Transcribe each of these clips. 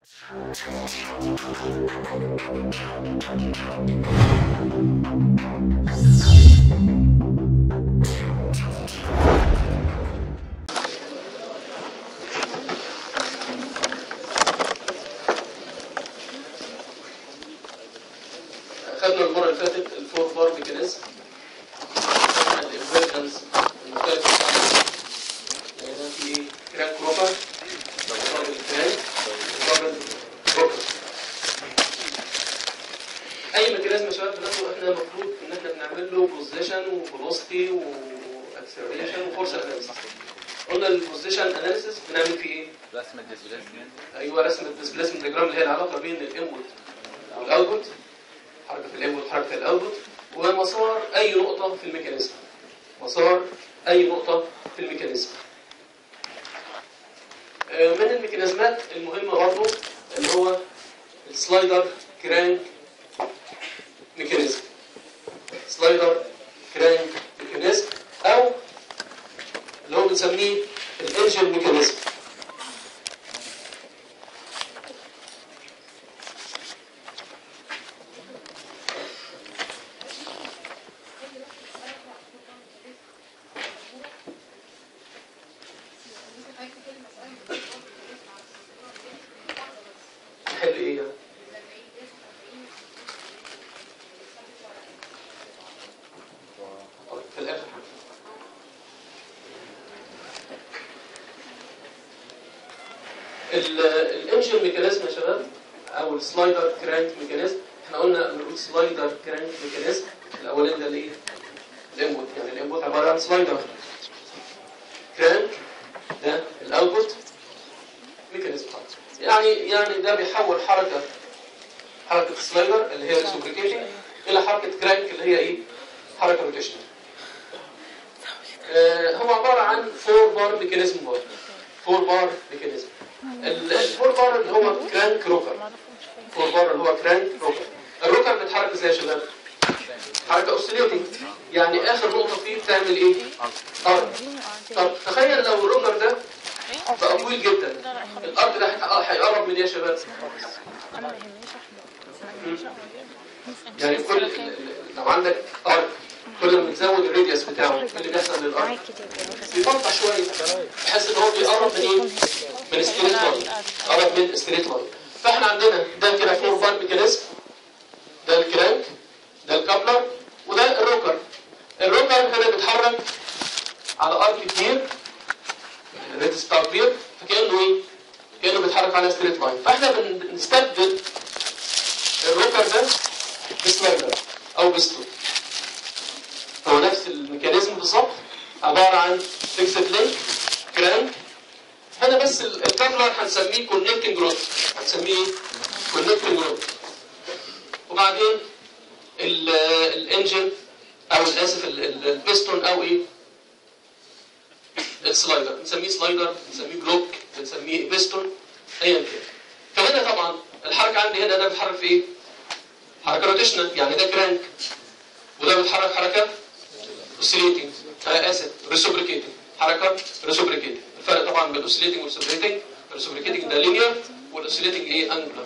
خدنا المرة اللي فاتت الفور بار ميكانيزم الانفيرجنز المختلفة بتاعتها يعني ده في كراك بروبر دبل كراك دبل بروبر اي ميكانيزم يا شباب بناخده احنا المفروض ان احنا بنعمل له بوزيشن وفيلوسيتي واكسلريشن وفورس اناليسيس قلنا البوزيشن اناليسيس بنعمل فيه ايه؟ رسم الديسبيسمنت ايوه رسم الديسبيسمنت ديجرام اللي هي العلاقه بين الانبوت والاوتبوت حركه الانبوت حركه الاوتبوت ومسار اي نقطه في الميكانيزم مسار اي نقطه في الميكانيزم آه، من الميكانيزمات المهمه برضه اللي هو السلايدر كرانك ميكانيزم سلايدر كرانك ميكانيزم او اللي هو بنسميه الانجن ميكانيزم نحل ايه يعني؟ طيب، في الاخر ال- الانجن ميكانيزم يا شباب او السلايدر كرانك ميكانيزم احنا قلنا بنقول سلايدر كرانك ميكانيزم الاولاني ده اللي ايه؟ الانبوت يعني الانبوت عباره عن سلايدر كرانك ده الاوتبوت ميكانيزم يعني يعني ده بيحول حركه حركه السلايدر اللي هي السوبريكيشن الى حركه كرانك اللي هي ايه؟ حركه روتيشن آه هو عباره عن فور بار ميكانيزم برضه فور بار ميكانيزم الفور بار اللي هو كرانك روكر فور بار اللي هو كرانك روكر الروكر بيتحرك ازاي يا شباب؟ حركه اوسيليوتنج يعني اخر نقطه فيه بتعمل ايه؟ ارض طب تخيل لو الروكر ده بقى طويل جدا الارض ده هيح- هيقرب من ايه يا شباب؟ انا ما يهمنيش احمد يعني كل ال- ال- لو عندك ارض كل ما بتزود الراديوس بتاعه إيه اللي بيحصل للارض معاك كتير كده بيبطأ شويه بحيث ان هو بيقرب من ايه؟ من ستريت لاين قرب من ستريت لاين فاحنا عندنا ده كده فور بار ميكانيزم ده الكرانك ده الكابلر وده الروكر الروكر هنا بيتحرك على ارك كبير الريدس بتاعه كبير فكانه ايه؟ كانه بيتحرك على ستريت لاين فاحنا بن- بنستبدل الروكر ده بسلايدر او بستون هو نفس الميكانيزم بالظبط عباره عن فيكسد لينك كرانك هنا بس ال- الكابلر هنسميه كونكتنج رود هنسميه ايه؟ كونكتنج رود وبعدين ال- الانجن او اسف ال- ال- البستون او ايه السلايدر بنسميه سلايدر بنسميه بلوك بنسميه بستون ايا كان فهنا طبعا الحركه عندي هنا ده بيتحرك في ايه؟ حركه روتيشنال يعني ده كرانك وده بيتحرك حركه اوسيليتنج انا اسف ريسوبريكيتنج حركه ريسوبريكيتنج الفرق طبعا بين الاوسيليتنج والريسوبريكيتنج الريسوبريكيتنج ده لينير والاوسيليتنج ايه انجلر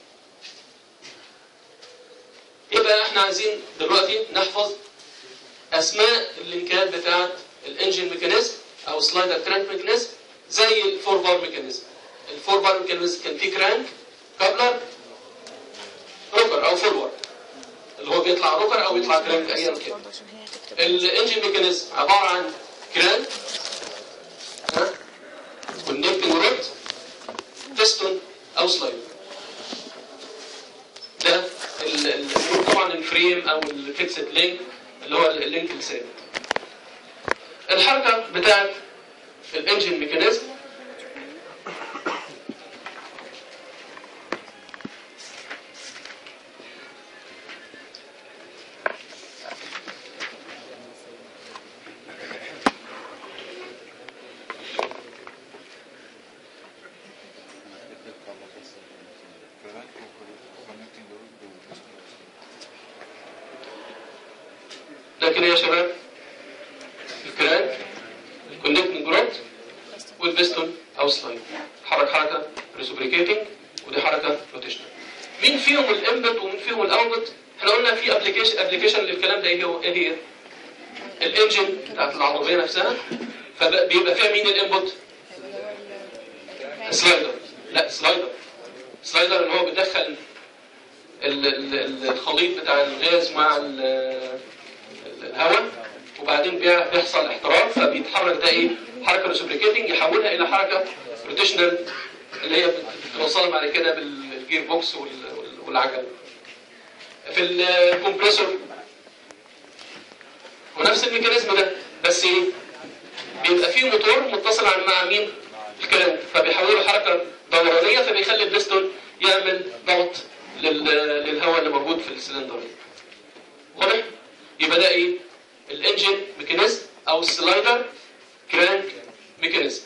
يبقى احنا عايزين دلوقتي نحفظ اسماء اللينكات بتاعت الانجن ميكانيزم او سلايدر كرانك ميكانيزم زي الفور بار ميكانيزم الفور بار ميكانيزم كان فيه كرانك كابلر روكر او فورورد اللي هو بيطلع روكر او يطلع كرانك ايا كان برضه عشان هي تكتب الانجن ميكانيزم عباره عن كران ها كونكتنج رود بيستون او سلايد ده ال- ال- طبعا الفريم او الفيكسد لينك اللي هو اللينك الثابت الحركه بتاعت الانجن ميكانيزم ده كده يا شباب الكران الكونكتنج رود والبستون او سلايد حرك حركه ريسوبريكيتنج ودي حركه روتيشنال مين فيهم الانبوت ومين فيهم الاوتبوت احنا قلنا في ابلكيشن ابلكيشن للكلام ده ايه هو ايه هي الانجن بتاعت العربيه نفسها فبيبقى فيها مين الانبوت سلايدر لا سلايدر سلايدر اللي هو بيدخل ال- ال- ال- الخليط بتاع الغاز مع ال- ال- الهواء وبعدين بي- بيحصل احتراق فبيتحرك ده ايه حركه ريسبريكيتنج يحولها الى حركه روتيشنال اللي هي بتوصلها بعد كده بالجير بوكس وال- وال- والعجل في الكمبريسور ونفس الميكانيزم ده بس ايه بيبقى فيه موتور متصل عن- مع مين الكلام فبيحوله حركه دورانيه فبيخلي البستون يعمل ضغط لل- للهواء اللي موجود في السلندر واضح يبقى ده ايه الانجن ميكانيزم او السلايدر كرانك ميكانيزم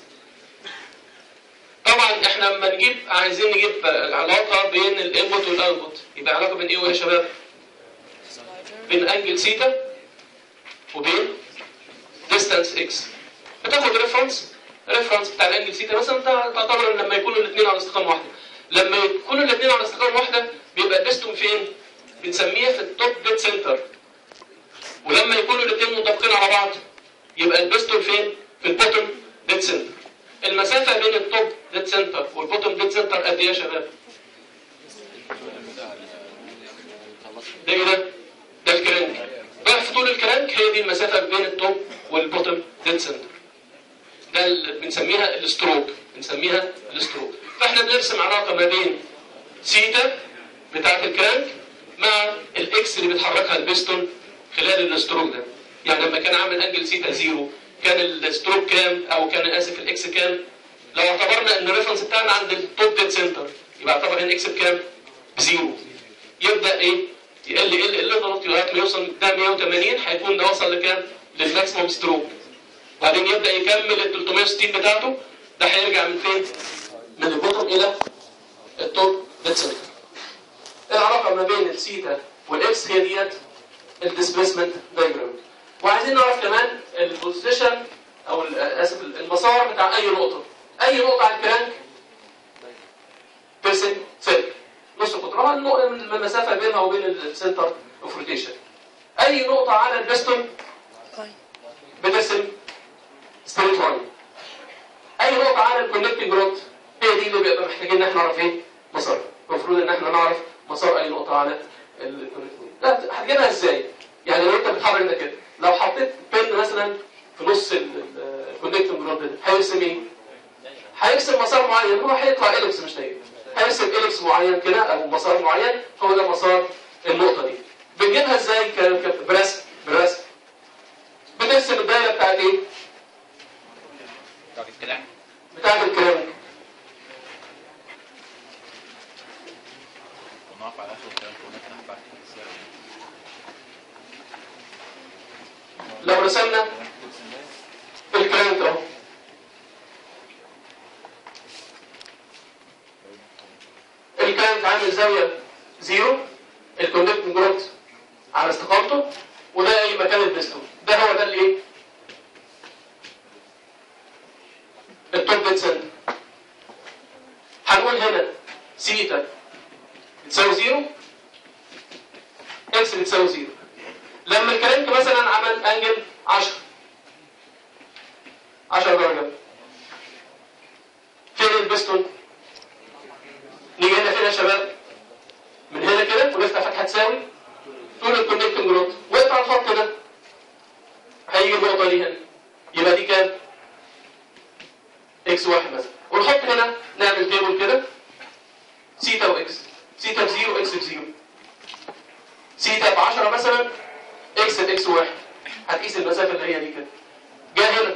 طبعا احنا لما نجيب عايزين نجيب علاقه بين الانبوت والاوتبوت يبقى علاقه بين ايه وايه يا شباب بين انجل سيتا وبين ديستانس اكس بتاخد ريفرنس ريفرنس بتاع الانجل سيتا مثلا تع- تعتبر ان لما يكونوا الاثنين على استقامه واحده لما يكونوا الاثنين على استقامه واحده بيبقى الديستون فين بنسميها في التوب ديد سنتر ولما يكونوا الاثنين مطابقين على بعض يبقى البستون فين في البوتوم ديد سنتر المسافه بين التوب ديد سنتر والبوتوم ديد سنتر قد ايه يا شباب ده ايه ده ده الكرانك ضعف طول الكرانك هي دي المسافه بين التوب والبوتوم ديد سنتر ده اللي بنسميها الستروك بنسميها الستروك فاحنا بنرسم علاقه ما بين سيتا بتاعه الكرانك مع الاكس اللي بتحركها البستون خلال الستروك ده يعني لما كان عامل انجل سيتا زيرو كان الستروك كام او كان اسف الاكس كام لو اعتبرنا ان الريفرنس بتاعنا عند التوب ديد سنتر يبقى اعتبر ان اكس بكام بزيرو يبدا ايه يقل يقل يقل لغايه لغايه ما يوصل ده 180 هيكون ده وصل لكام للماكسيموم ستروك وبعدين يبدا يكمل ال 360 بتاعته ده هيرجع من فين من البوتوم الى التوب ديد سنتر العلاقه ما بين السيتا والاكس هي ديت الديسبيسمنت دايجرام وعايزين نعرف كمان البوزيشن او ال- اسف المسار بتاع اي نقطه اي نقطه على الكرانك ترسم سيركل نص قطرها النق- المسافه بينها وبين السنتر اوف روتيشن اي نقطه على البستون بترسم ستريت لاين اي نقطه على الكونكتنج رود هي دي اللي بيبقى محتاجين ان احنا نعرف ايه مسارها المفروض ان احنا نعرف مسار اي نقطه على الكونكتنج لا هتجيبها ازاي يعني لو انت بتحرك ده كده لو حطيت بن مثلا في نص الكونكتنج رود ده هيرسم ايه هيرسم مسار معين هو هيطلع اليكس مش هيك هيرسم اليكس معين كده او مسار معين هو ده مسار النقطه دي بنجيبها ازاي ك- ك- برسم برسم بترسم الدايره بتاعت ايه بتاعت الكلام بتاعت الكرام ونقف على اخر الكلام ونفتح بعد كده السيرة. لو رسمنا الكرام اهو الكرام عامل زاويه زيرو الكونكتنج رود على استقامته وده اي مكان البستون ده هو ده الايه التوب ديد سنتر هنقول هنا سيتا بتساوي زيرو اكس بتساوي زيرو لما الكرنك مثلا عمل انجل 10 10 درجات فين البستون؟ نيجي هنا فين يا شباب؟ من هنا كده ونفتح فتحه تساوي طول الكونكتنج رود واقطع الخط ده هيجي النقطه دي هنا يبقى دي كام؟ اكس واحد مثلا ونحط هنا نعمل تيبل كده سيتا واكس سيتا بزيرو اكس بزيرو سيتا ب 10 مثلا اكس باكس واحد هتقيس المسافه اللي هي دي كده جاء هنا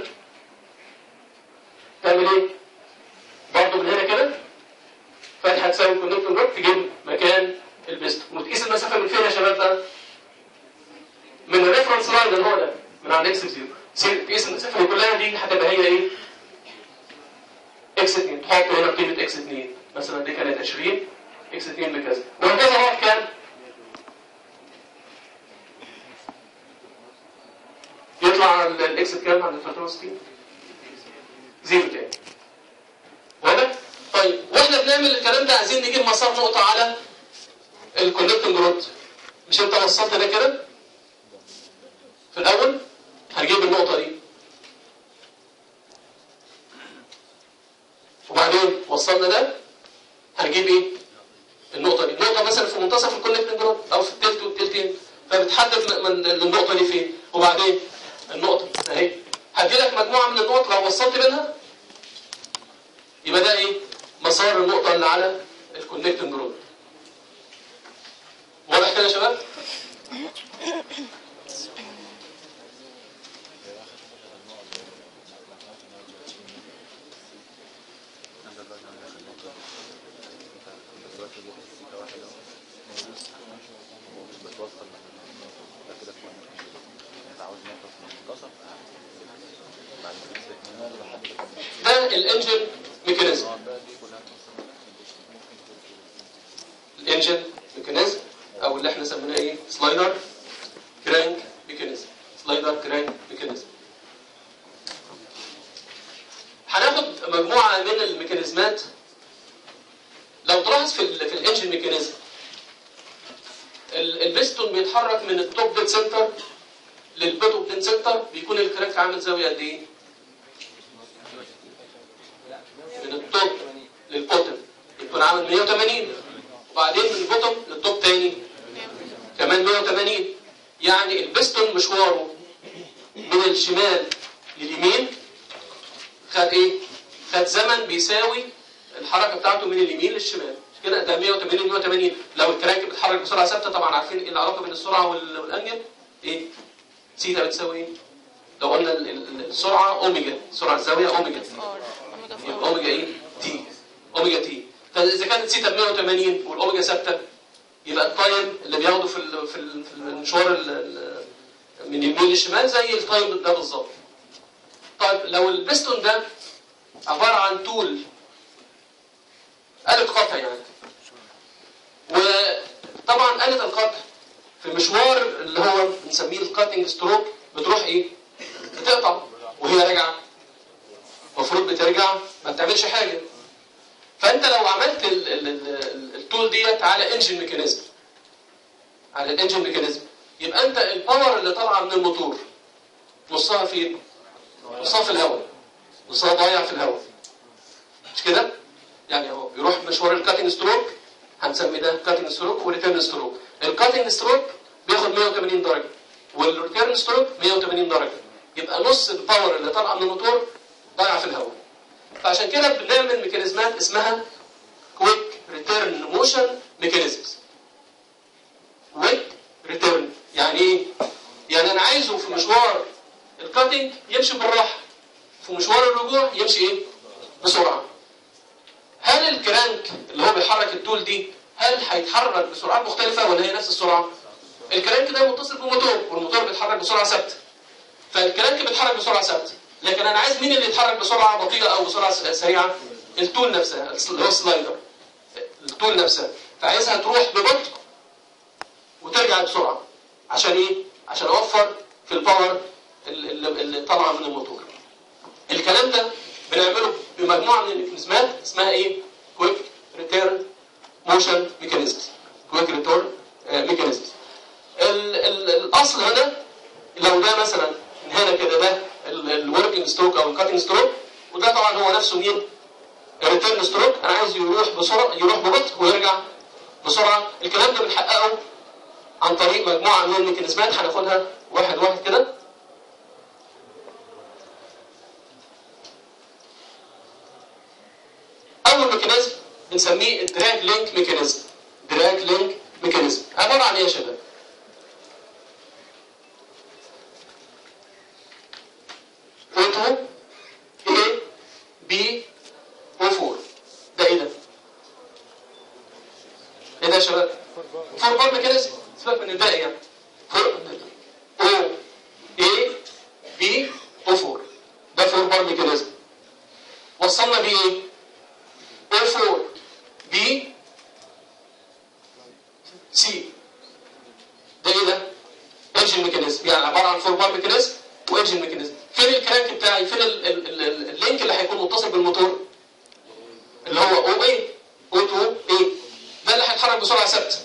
تعمل ايه؟ برضه من هنا كده فتحه تساوي كونكتور روك تجيب مكان البيست وتقيس المسافه من فين يا شباب بقى؟ من الريفرنس لاين اللي هو ده من عند اكس بزيرو سي- تقيس المسافه دي كلها دي هتبقى هي ايه؟ اكس 2 تحط هنا قيمه اكس 2 مثلا دي كانت 20 اكس 2 بكذا وهكذا هو كام؟ يطلع ال- الاكس بكام عند 360 زيرو تاني واضح؟ طيب واحنا بنعمل نعمل الكلام ده عايزين نجيب مسار نقطه على الكونكتنج رود مش انت وصلت ده كده في الاول هنجيب النقطه دي وبعدين وصلنا ده هنجيب ايه النقطه دي النقطه مثلا في منتصف الكونكتنج رود او في التلت والتلتين فبتحدد من من النقطه دي فين وبعدين النقطه اهي هدي لك مجموعه من النقط لو وصلت بينها يبقى ده ايه مسار النقطه اللي على الكونكتنج رود واضح كده يا شباب انت دلوقتي عندك النقطة انت انت دلوقتي جبت سكة واحدة اهو بتوصل ده كده كويس انت عاوز نقطة في المنتصف بعد كده تسيب من هنا لحد ده الانجن ميكانيزم النقط بقى دي كلها توصل الانجن ميكانيزم او اللي احنا سميناه ايه سلايدر كرانك ميكانيزم سلايدر كرانك ميكانيزم هناخد مجموعه من الميكانيزمات لو تلاحظ في ال في الانجن ميكانيزم ال- البستون بيتحرك من التوب ديد سنتر للبوتوم ديد سنتر بيكون الكرانك عامل زاويه قد ايه؟ من التوب للبوتوم بيكون عامل 180 وبعدين من البوتوم للتوب تاني كمان 180 يعني البستون مشواره من الشمال لليمين خد ايه؟ خد زمن بيساوي الحركه بتاعته من اليمين للشمال مش كده ده 180 180 لو الكراكب بتتحرك بسرعه ثابته طبعا عارفين ايه العلاقه بين السرعه وال- والانجل ايه؟ سيتا بتساوي ايه؟ لو قلنا ال- ال- السرعه اوميجا سرعه الزاويه اوميجا ار اوميجا يبقى فور اوميجا ايه؟ تي اوميجا تي فاذا كانت سيتا ب 180 والاوميجا ثابته يبقى التايم اللي بياخده في ال- في ال- في المشوار ال- ال- من اليمين للشمال زي التايم ده بالظبط. طيب لو البستون ده عباره عن طول آلة قطع يعني وطبعا آلة القطع في مشوار اللي هو بنسميه الكاتنج ستروك بتروح ايه؟ بتقطع وهي راجعه المفروض بترجع ما بتعملش حاجه فانت لو عملت ال- ال- ال- التول ديت على انجن ميكانيزم على الانجن ميكانيزم يبقى انت الباور اللي طالعه من الموتور نصها فين؟ نصها في الهواء نصها ضايع في الهواء مش كده؟ يعني اهو بيروح مشوار الكاتنج ستروك هنسمي ده كاتنج ستروك وريتيرن ستروك الكاتنج ستروك بياخد 180 درجه والريتيرن ستروك 180 درجه يبقى نص الباور اللي طالعه من الموتور ضايع في الهواء فعشان كده بنعمل ميكانيزمات اسمها كويك ريتيرن موشن ميكانيزمز كويك ريتيرن يعني ايه؟ يعني انا عايزه في مشوار الكاتنج يمشي بالراحه في مشوار الرجوع يمشي ايه؟ بسرعه هل الكرانك اللي هو بيحرك التول دي هل هيتحرك بسرعات مختلفه ولا هي نفس السرعه؟ الكرانك ده متصل بموتور والموتور بيتحرك بسرعه ثابته فالكرانك بيتحرك بسرعه ثابته لكن انا عايز مين اللي يتحرك بسرعه بطيئه او بسرعه س- سريعه التول نفسها اللي هو السلايدر التول نفسها فعايزها تروح ببطء وترجع بسرعه عشان ايه عشان اوفر في الباور اللي, اللي اللي طالعه من الموتور الكلام ده بنعمله بمجموعه من الميكانيزمات اسمها ايه كويك ريتيرن موشن ميكانيزمز كويك ريتيرن ميكانيزمز الاصل هنا لو ده مثلا من هنا كده ده الوركينج ستروك او الكاتنج ستروك وده طبعا هو نفسه مين؟ الريتيرن ستروك انا عايز يروح بسرعه يروح ببطء ويرجع بسرعه الكلام ده بنحققه عن طريق مجموعه من الميكانيزمات هناخدها واحد واحد كده اول ميكانيزم بنسميه الدراج لينك ميكانيزم دراج لينك ميكانيزم عباره عن ايه يا شباب؟ اوتو اي بي او 4 ده ايه ده؟ ايه ده يا شباب؟ فور بار ميكانيزم سيبك من الباقي يعني فور او اي بي او 4 ده فور بار ميكانيزم وصلنا بيه ايه؟ او 4 بي سي ده ايه ده؟ انجن ميكانيزم يعني عباره عن فور بار ميكانيزم وانجن ميكانيزم فين الكرانك بتاعي فين ال ال ال ال اللينك اللي هيكون متصل بالموتور اللي هو او اي او بيتحرك بسرعه ثابته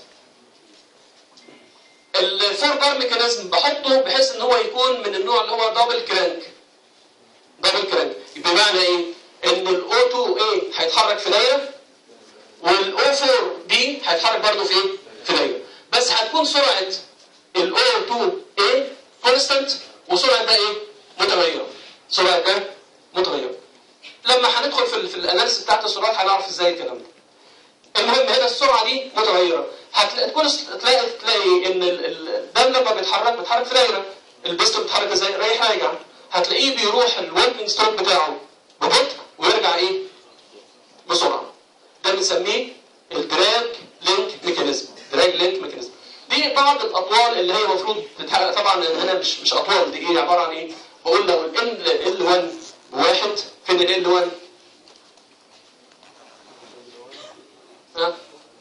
الفور بار ميكانيزم بحطه بحيث ان هو يكون من النوع اللي هو دبل كرانك دبل كرانك بمعنى ايه؟ ان الاو 2 اي هيتحرك في دايره والاو 4 بي هيتحرك برضه في ايه؟ في دايره بس هتكون سرعه الاو 2 اي كونستانت وسرعه ده ايه؟ متغيره سرعه ده متغيره لما هندخل في ال في الاناليسيس بتاعت السرعات هنعرف ازاي الكلام ده المهم هنا السرعه دي متغيره هتلاقي تكون تلاقي تلاقي ان ال- ال- ده لما بيتحرك بيتحرك في دايره البيستون بيتحرك ازاي رايح راجع هتلاقيه بيروح الوركينج ستروك بتاعه ببطء ويرجع ايه بسرعه ده بنسميه الدراج لينك ميكانيزم دراج لينك ميكانيزم دي بعض الاطوال اللي هي المفروض تتحقق طبعا هنا مش مش اطوال دي ايه عباره عن ايه بقول لو ال ال 1 بواحد فين ال 1 ها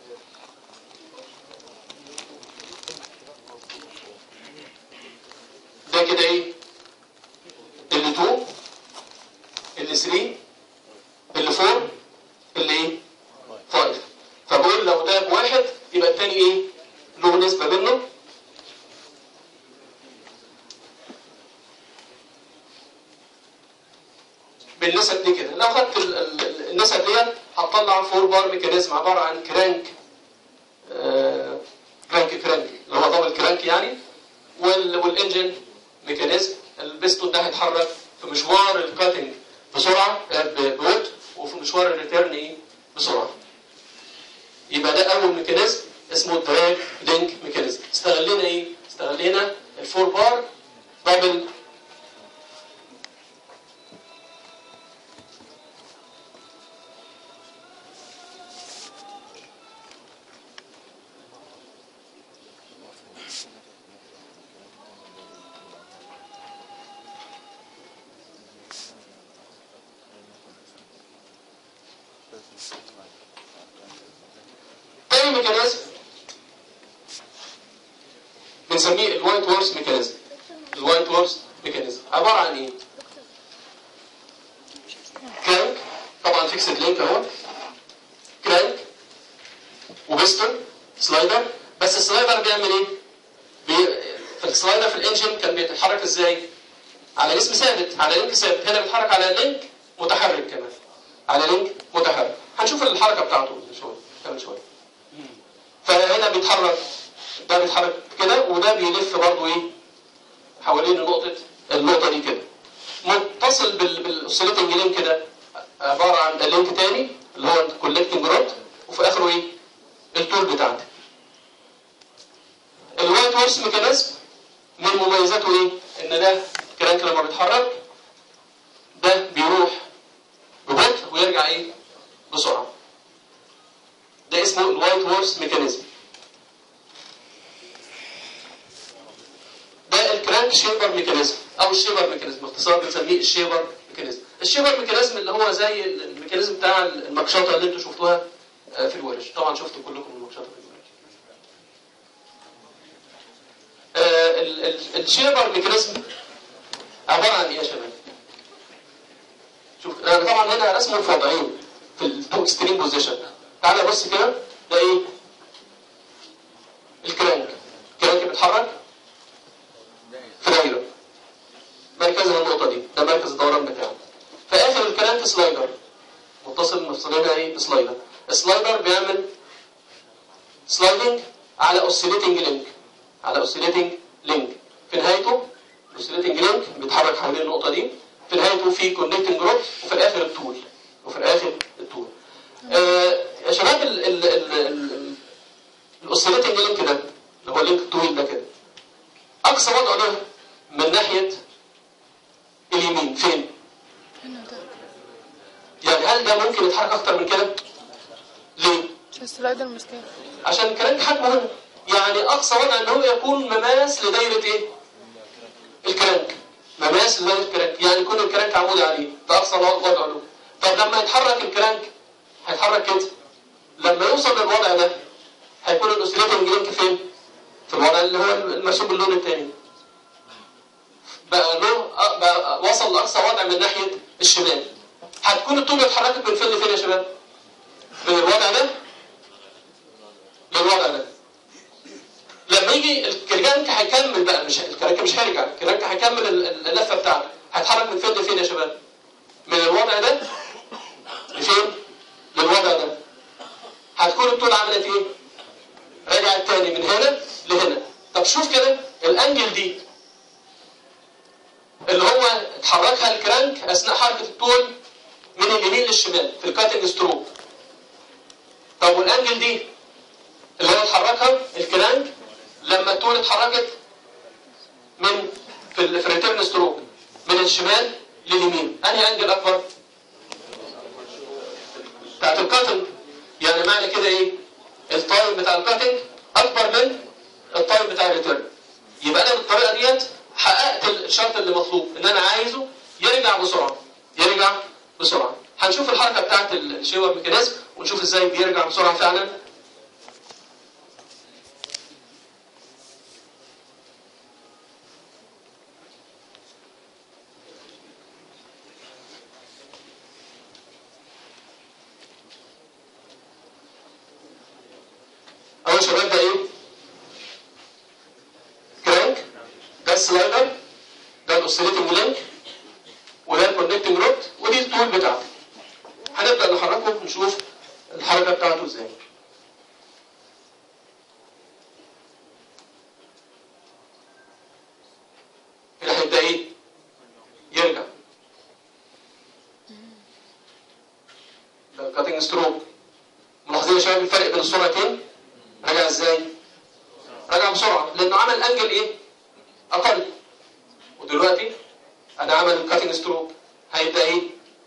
ده كده ايه ال 2 ال 3 ال 4 ال ايه 5 فبقول لو ده بواحد يبقى التاني ايه له نسبة منه بالنسب دي كده لو خدت ال- ال- النسب ديت هتطلع فور بار ميكانيزم عبارة عن كرانك آه، كرانك كرانك اللي هو دبل كرانك يعني وال- والانجن ميكانيزم البستون ده هيتحرك في مشوار الكاتنج بسرعه آه، ب- ببطء وفي مشوار الريتيرن ايه بسرعه يبقى ده اول ميكانيزم اسمه الدراج لينك ميكانيزم استغلينا ايه استغلينا الفور بار دبل تاني ميكانيزم بنسميه الوايت وورس ميكانيزم الوايت وورس ميكانيزم عباره عن ايه؟ كرانك طبعا فيكسد لينك اهو كرانك وبستون سلايدر بس السلايدر بيعمل ايه؟ بي... في السلايدر في الانجن كان بيتحرك ازاي؟ على جسم ثابت على لينك ثابت هنا بيتحرك على لينك متحرك كمان على لينك متحرك هنشوف الحركه بتاعته شويه كمان شويه فهنا بيتحرك ده بيتحرك كده وده بيلف برضه ايه حوالين نقطة النقطة دي كده متصل بال بالاوسيليتنج لينك ده عبارة عن لينك تاني اللي هو الكولكتنج رود وفي اخره ايه التول بتاعتك الوايت هورس ميكانيزم من مميزاته ايه ان ده كرانك لما بيتحرك ده بيروح ببطء ويرجع ايه بسرعه ده اسمه الوايت هورس ميكانيزم ده الكرانك شيبر ميكانيزم او الشيبر ميكانيزم باختصار بنسميه الشيبر ميكانيزم الشيبر ميكانيزم اللي هو زي الميكانيزم بتاع المكشطه اللي انتوا شفتوها آه، في الورش طبعا شفتوا كلكم المكشطه في الورش آه، ال- ال- الشيبر ميكانيزم عباره عن ايه يا شباب شوف انا طبعا هنا رسمه في وضعين في التو اكستريم بوزيشن تعالى بص كده ده ايه الكرانك الكرانك بيتحرك في دايره مركزها النقطه دي ده مركز الدوران بتاعه في اخر الكرانك سلايدر متصل مفصلينها ايه بسلايدر السلايدر بيعمل سلايدنج على اوسيليتنج لينك على اوسيليتنج لينك في نهايته الاوسيليتنج لينك بيتحرك حوالين النقطه دي في نهايته في كونكتنج رود وفي الاخر التول وفي الاخر التول آه يا شباب ال ال ال ال الاوسيليتنج لينك ده اللي هو اللينك الطويل ده كده اقصى وضعه ده من ناحيه اليمين فين؟ هنا ده يعني هل ده ممكن يتحرك اكتر من كده؟ ليه؟ عشان السلايدر مستوي عشان الكلام حجمه هنا يعني اقصى وضع ان هو يكون مماس لدايره ايه؟ الكرنك مماس لدايره الكرنك يعني يكون الكرنك عمودي عليه ده اقصى وضع له طب لما يتحرك الكرنك هيتحرك كده لما يوصل للوضع ده هيكون الاوسيليتنج لينك فين؟ في الوضع اللي هو المرسوم باللون الثاني بقى له بقى وصل لاقصى وضع من ناحيه الشمال هتكون الطوبه اتحركت من فين لفين يا شباب؟ من الوضع ده لي الكرانك هيكمل بقى مش الكرانك مش هيرجع الكرانك هيكمل ال- ال- اللفه بتاعته هيتحرك من فين لفين يا شباب؟ من الوضع ده لفين؟ للوضع ده هتكون الطول عملت ايه؟ رجعت تاني من هنا لهنا طب شوف كده الانجل دي اللي هو اتحركها الكرانك اثناء حركه الطول من اليمين للشمال في الكاتنج ستروك طب والانجل دي اللي هو اتحركها الكرانك لما الطول اتحركت من في ال- في الريتيرن ستروك من الشمال لليمين انهي انجل اكبر؟ بتاعت الكاتنج يعني معنى كده ايه؟ التايم بتاع الكاتنج اكبر من التايم بتاع الريتيرن يبقى انا بالطريقه ديت حققت الشرط اللي مطلوب ان انا عايزه يرجع بسرعه يرجع بسرعه هنشوف الحركه بتاعت الشيور ميكانيزم ونشوف ازاي بيرجع بسرعه فعلا اول شباب ده ايه؟ كرانك ده السلايدر ده الاوسيليتنج لينك وده الكونكتنج رود ودي الطول بتاعته هنبدا نحركه نشوف الحركه بتاعته ازاي هنا هيبدا ايه؟ يرجع ده الكاتنج ستروك ملاحظين يا شباب الفرق بين السرعتين؟ رجع ازاي؟ رجع بسرعه لانه عمل انجل ايه؟ اقل ودلوقتي انا عمل الكاتنج ستروك هيبدا ايه؟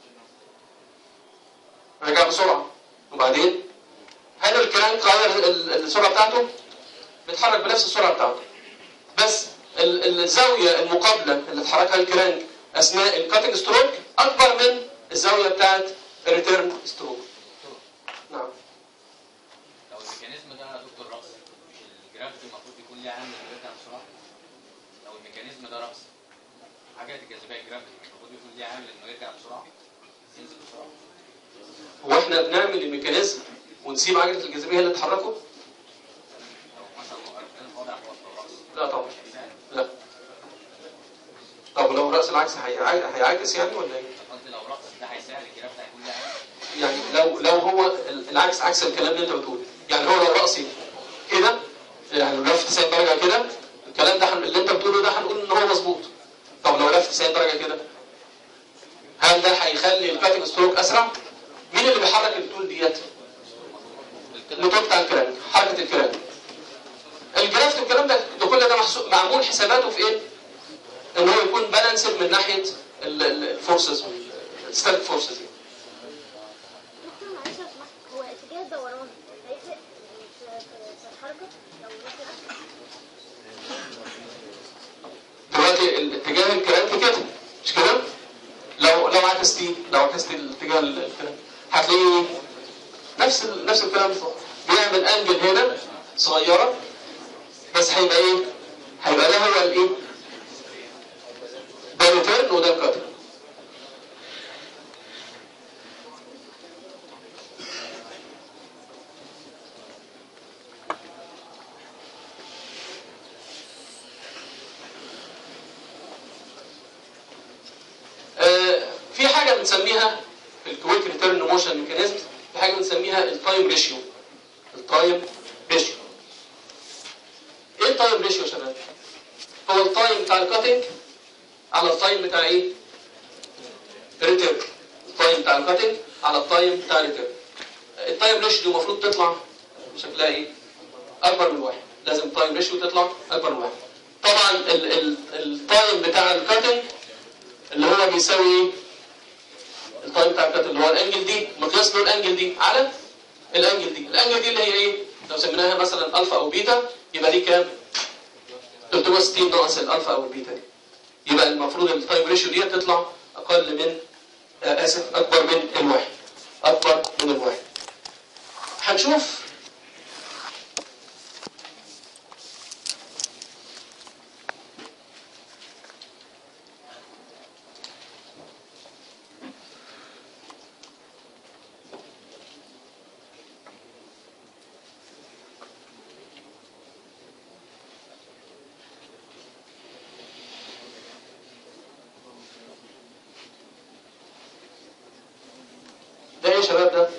رجع بسرعه وبعدين هل الكرانك غير ال- ال- السرعه بتاعته؟ بيتحرك بنفس السرعه بتاعته بس ال- ال- الزاويه المقابله اللي اتحركها الكرانك اثناء الكاتنج ستروك اكبر من الزاويه بتاعت الريتيرن ستروك نعم لو الميكانيزم ده يا دكتور رأس مش الجرافيتي المفروض يكون ليه عامل انه يرجع بسرعه لو الميكانيزم ده رأس حاجات الجاذبيه الجرافيتي المفروض يكون ليه عامل انه يرجع بسرعه ينزل بسرعه هو احنا بنعمل الميكانيزم ونسيب عجله الجاذبيه اللي تحركه؟ لو مثلا وقفت وضع وسط الرأس لا طبعا لا طب لو راس العكس هيع- هيعاكس يعني ولا ايه؟ قلت لو رأس ده هيساعد الجرافيتي هيكون ليه عامل يعني لو لو هو ال- العكس عكس الكلام اللي انت بتقوله يعني هو لو راسي كده يعني لو لف 90 درجه كده الكلام ده هن- اللي انت بتقوله ده هنقول ان هو مظبوط طب لو لف 90 درجه كده هل ده هيخلي الكاتنج ستروك اسرع؟ مين اللي بيحرك الطول ديت؟ الموتور بتاع الكرانك حركه الكرانك الجرافت والكلام ده ده كل ده محسوب معمول حساباته في ايه؟ ان هو يكون بالانسد من ناحيه الفورسز الستاتيك فورسز يعني. دكتور معلش لو سمحت هو اتجاه الدوران هيفرق في في- في الحركة لو مثلا دلوقتي الاتجاه الكرانك كده مش كده؟ لو لو عكستيه لو عكست الاتجاه الكرانك هتلاقيه ايه؟ نفس ال- نفس الكلام بالظبط بيعمل انجل هنا صغيره بس هيبقى ايه؟ هيبقى ده هو الايه؟ ده الريتيرن وده الكاتر آه، في حاجه بنسميها في الكويك ريتيرن موشن ميكانيزم في حاجه بنسميها التايم ريشيو التايم ريشيو ايه التايم ريشيو يا شباب؟ هو التايم بتاع الكاتنج على التايم بتاع ايه؟ الريتيرن التايم بتاع الكاتنج على التايم بتاع الريتيرن التايم ريشيو دي المفروض تطلع شكلها ايه؟ اكبر من واحد لازم التايم ريشيو تطلع اكبر من واحد طبعا ال- ال- التايم بتاع الكاتنج اللي هو بيساوي ايه؟ التايم بتاع الكات اللي هو الانجل دي مقياس له الانجل دي على الانجل دي الانجل دي اللي هي ايه؟ لو سميناها مثلا الفا او بيتا يبقى دي كام؟ 360 ناقص الالفا او البيتا دي يبقى المفروض التايم ريشيو دي تطلع اقل من آه اسف اكبر من الواحد اكبر من الواحد هنشوف يا شباب ده؟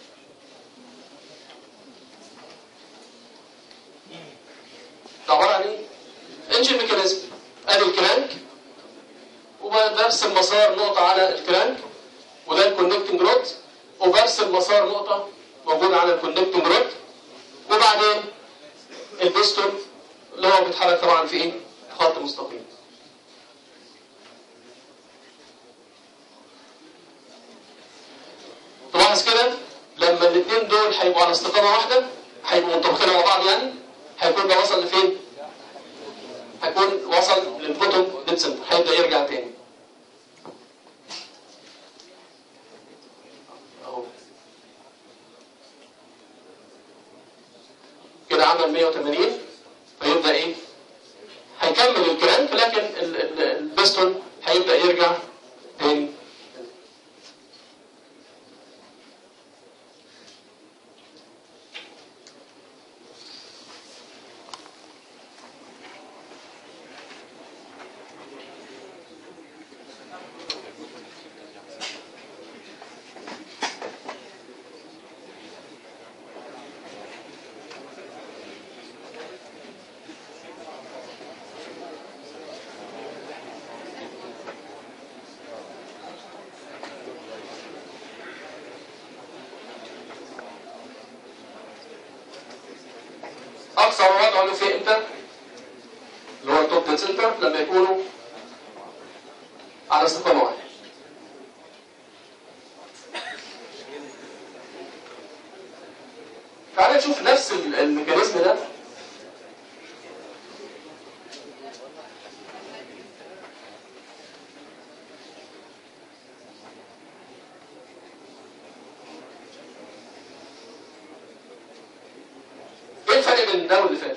ده عباره عن ايه؟ انجن ميكانيزم ادي الكرانك وبرسم مسار نقطه على الكرانك وده الكونكتنج رود وبرسم مسار نقطه موجوده على الكونكتنج رود وبعدين البستون اللي هو بيتحرك طبعا في ايه؟ خط مستقيم. تلاحظ كده لما الاثنين دول هيبقوا على استقامه واحده هيبقوا منطبقين مع بعض يعني هيكون ده وصل لفين؟ هيكون وصل للبوتوم ديد سنتر هيبدا يرجع تاني. اهو كده عمل 180 فيبدا ايه؟ هيكمل الكرانك لكن ال- ال- البستون هيبدا يرجع تاني اقصى وضع له في امتى؟ اللي هو التوب ديد سنتر لما يكونوا على استقامه واحده. تعال نشوف نفس ال- الميكانيزم ده ايه الفرق بين ده واللي فات؟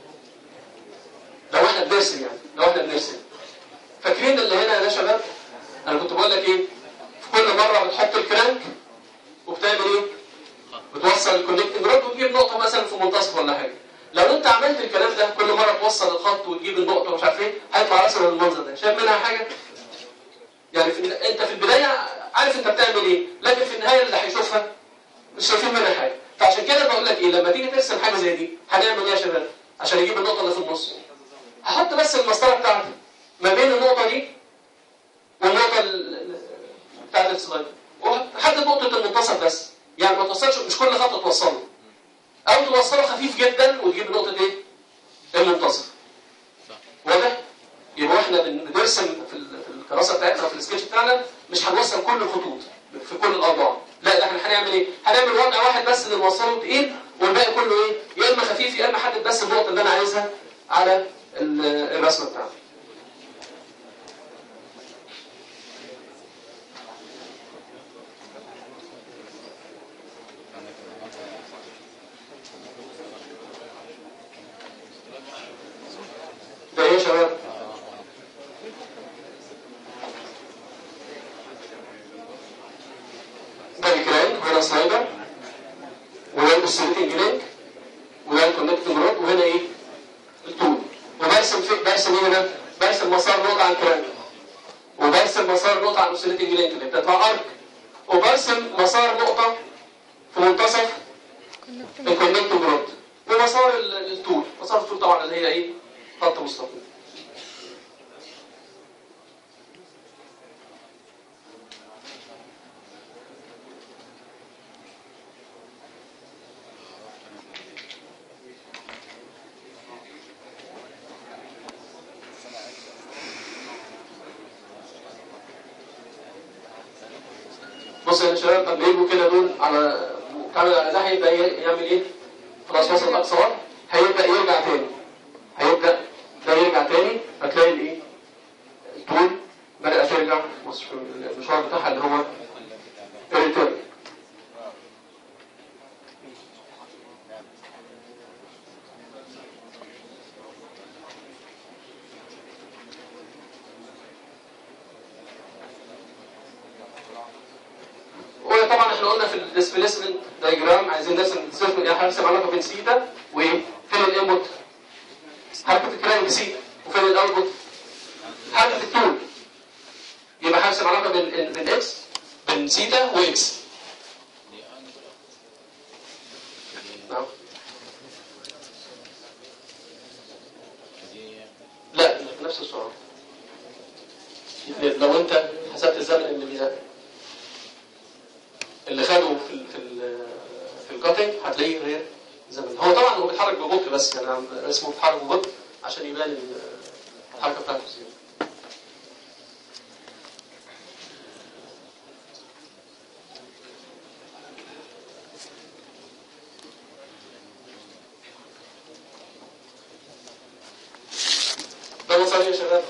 لو احنا بنرسم يعني لو احنا بنرسم فاكرين اللي هنا يا شباب؟ انا كنت بقول لك ايه؟ في كل مره بتحط الكرانك وبتعمل ايه؟ بتوصل الكونكتنج رود وتجيب نقطه مثلا في منتصف ولا حاجه. لو انت عملت الكلام ده كل مره توصل الخط وتجيب النقطه ومش عارف ايه هيطلع راسم المنظر ده، شايف منها حاجه؟ يعني في انت في البدايه عارف انت بتعمل ايه، لكن في النهايه اللي هيشوفها مش شايفين منها حاجه. فعشان كده بقول لك ايه لما تيجي ترسم حاجه زي دي هنعمل ايه يا شباب؟ عشان يجيب النقطه اللي في النص. هحط بس المسطره بتاعتي ما بين النقطه دي والنقطه ال- ال- بتاعت السلايد وحدد نقطه المنتصف بس يعني ما توصلش مش كل خط توصله او توصله خفيف جدا وتجيب نقطه ايه؟ المنتصف واضح؟ يبقى احنا بن- بنرسم في ال- في الكراسه بتاعتنا في السكتش بتاعنا مش هنوصل كل الخطوط في كل الاوضاع لا ده احنا هنعمل ايه؟ هنعمل وضع واحد بس اللي نوصله تقيل والباقي كله ايه؟ يا اما خفيف يا اما احدد بس النقطه اللي انا عايزها على ال- الرسمه بتاعتي. ده ايه يا شباب؟ ده الكرانك وهنا سلايدر وده السليتنج لينك وده الكونكتنج رود وهنا ايه؟ الطول وبرسم في برسم ايه هنا؟ برسم مسار نقطة على الكرانك وبرسم مسار نقطة على السليتنج لينك اللي بتطلع ارك وبرسم مسار نقطة في منتصف الكونكتنج رود ومسار ال- الطول مسار الطول طبعا اللي هي ايه؟ خط مستقيم بص يا شباب لما يجوا كده دول على كامل على ده هيبدا ي- يعمل ايه؟ خلاص وصل اقصى وقت هيبدا يرجع تاني هيبدا ده يرجع تاني هتلاقي الايه؟ الطول بدات ترجع بص في المشوار بتاعها اللي هو الريتيرن وطبعا احنا قلنا في الديسبيسمنت دايجرام عايزين نرسم الديسبيسمنت يعني هنرسم علاقه بين سيتا وايه؟ فين الانبوت؟ حركه الكلام بسيتا وفين الاوتبوت؟ حركه الطول يبقى هرسم علاقه بين بين اكس بين سيتا واكس نفس السرعه لو انت حسبت الزمن اللي بي... اللي خده في ال... في ال... في الكاتنج هتلاقيه غير زمن هو طبعا هو بيتحرك ببطء بس يعني عم- اسمه بيتحرك ببطء عشان يبان ال- الحركه بتاعته ازاي ده مسار يا شباب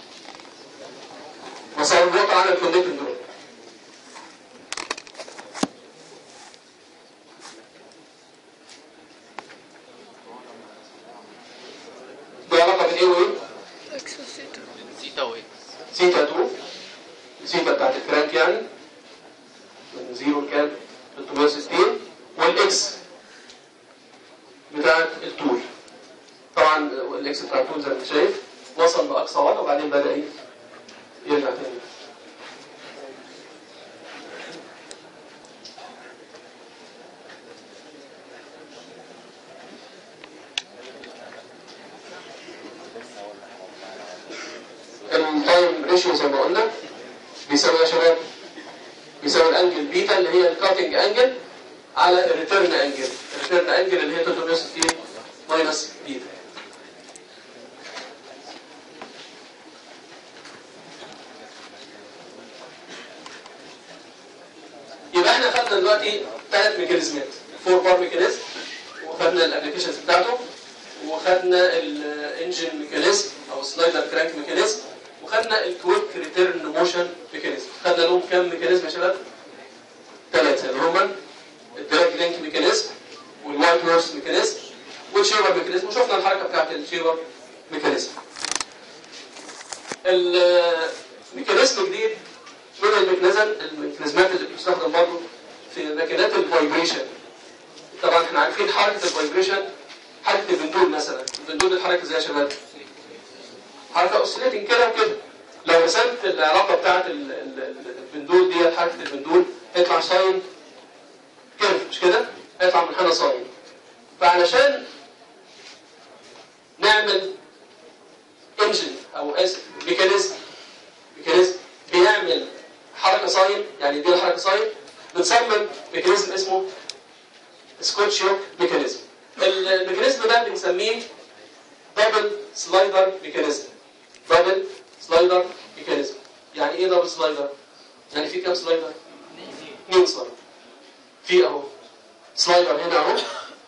مسار الواقع على الكونكتور دول دي علاقه بين ايه وايه؟ اكس وثيتا سيتا واكس سيتا 2 سيتا بتاعت الكرانك يعني من زيرو لكام 360 والاكس بتاعت الطول طبعا الاكس بتاع الطول زي ما انت شايف وصل لاقصى وضع وبعدين بدا ايه يرجع تاني التايم ريشيو زي ما قلنا بيساوي يا شباب بيساوي الانجل بيتا اللي هي الكاتنج انجل على الريتيرن انجل الريتيرن انجل اللي هي 360 ماينس بيتا يبقى احنا خدنا دلوقتي ثلاث ميكانيزمات فور بار ميكانيزم وخدنا الابلكيشنز بتاعته وخدنا الانجن ميكانيزم او سلايدر كرانك ميكانيزم وخدنا الكويك ريتيرن موشن ميكانيزم خدنا لهم كام ميكانيزم يا شباب؟ ثلاثه اللي هم الدراج لينك ميكانيزم والوايت هورس ميكانيزم والشيبر ميكانيزم وشفنا الحركه بتاعت الشيبر ميكانيزم الميكانيزم الجديد من الميكانيزم الميكانيزمات اللي بتستخدم برضه في ماكينات الفايبريشن طبعا احنا عارفين حركه الفايبريشن حركه البندول مثلا البندول بيتحرك ازاي يا شباب؟ حركه اوسيليتنج كده وكده لو رسمت العلاقه بتاعت ال- ال- ال- البندول ديت حركه البندول هيطلع ساين كيرف مش كده؟ هيطلع منحنى ساين فعلشان نعمل انجن او اسف ميكانيزم ميكانيزم بيعمل حركه ساين يعني يدينا حركه ساين بنصمم ميكانيزم اسمه سكوتشيو ميكانيزم الميكانيزم ده بنسميه دبل سلايدر ميكانيزم دبل سلايدر ميكانيزم يعني ايه دبل سلايدر؟ يعني في كام سلايدر؟ اثنين سلايدر في اهو سلايدر هنا اهو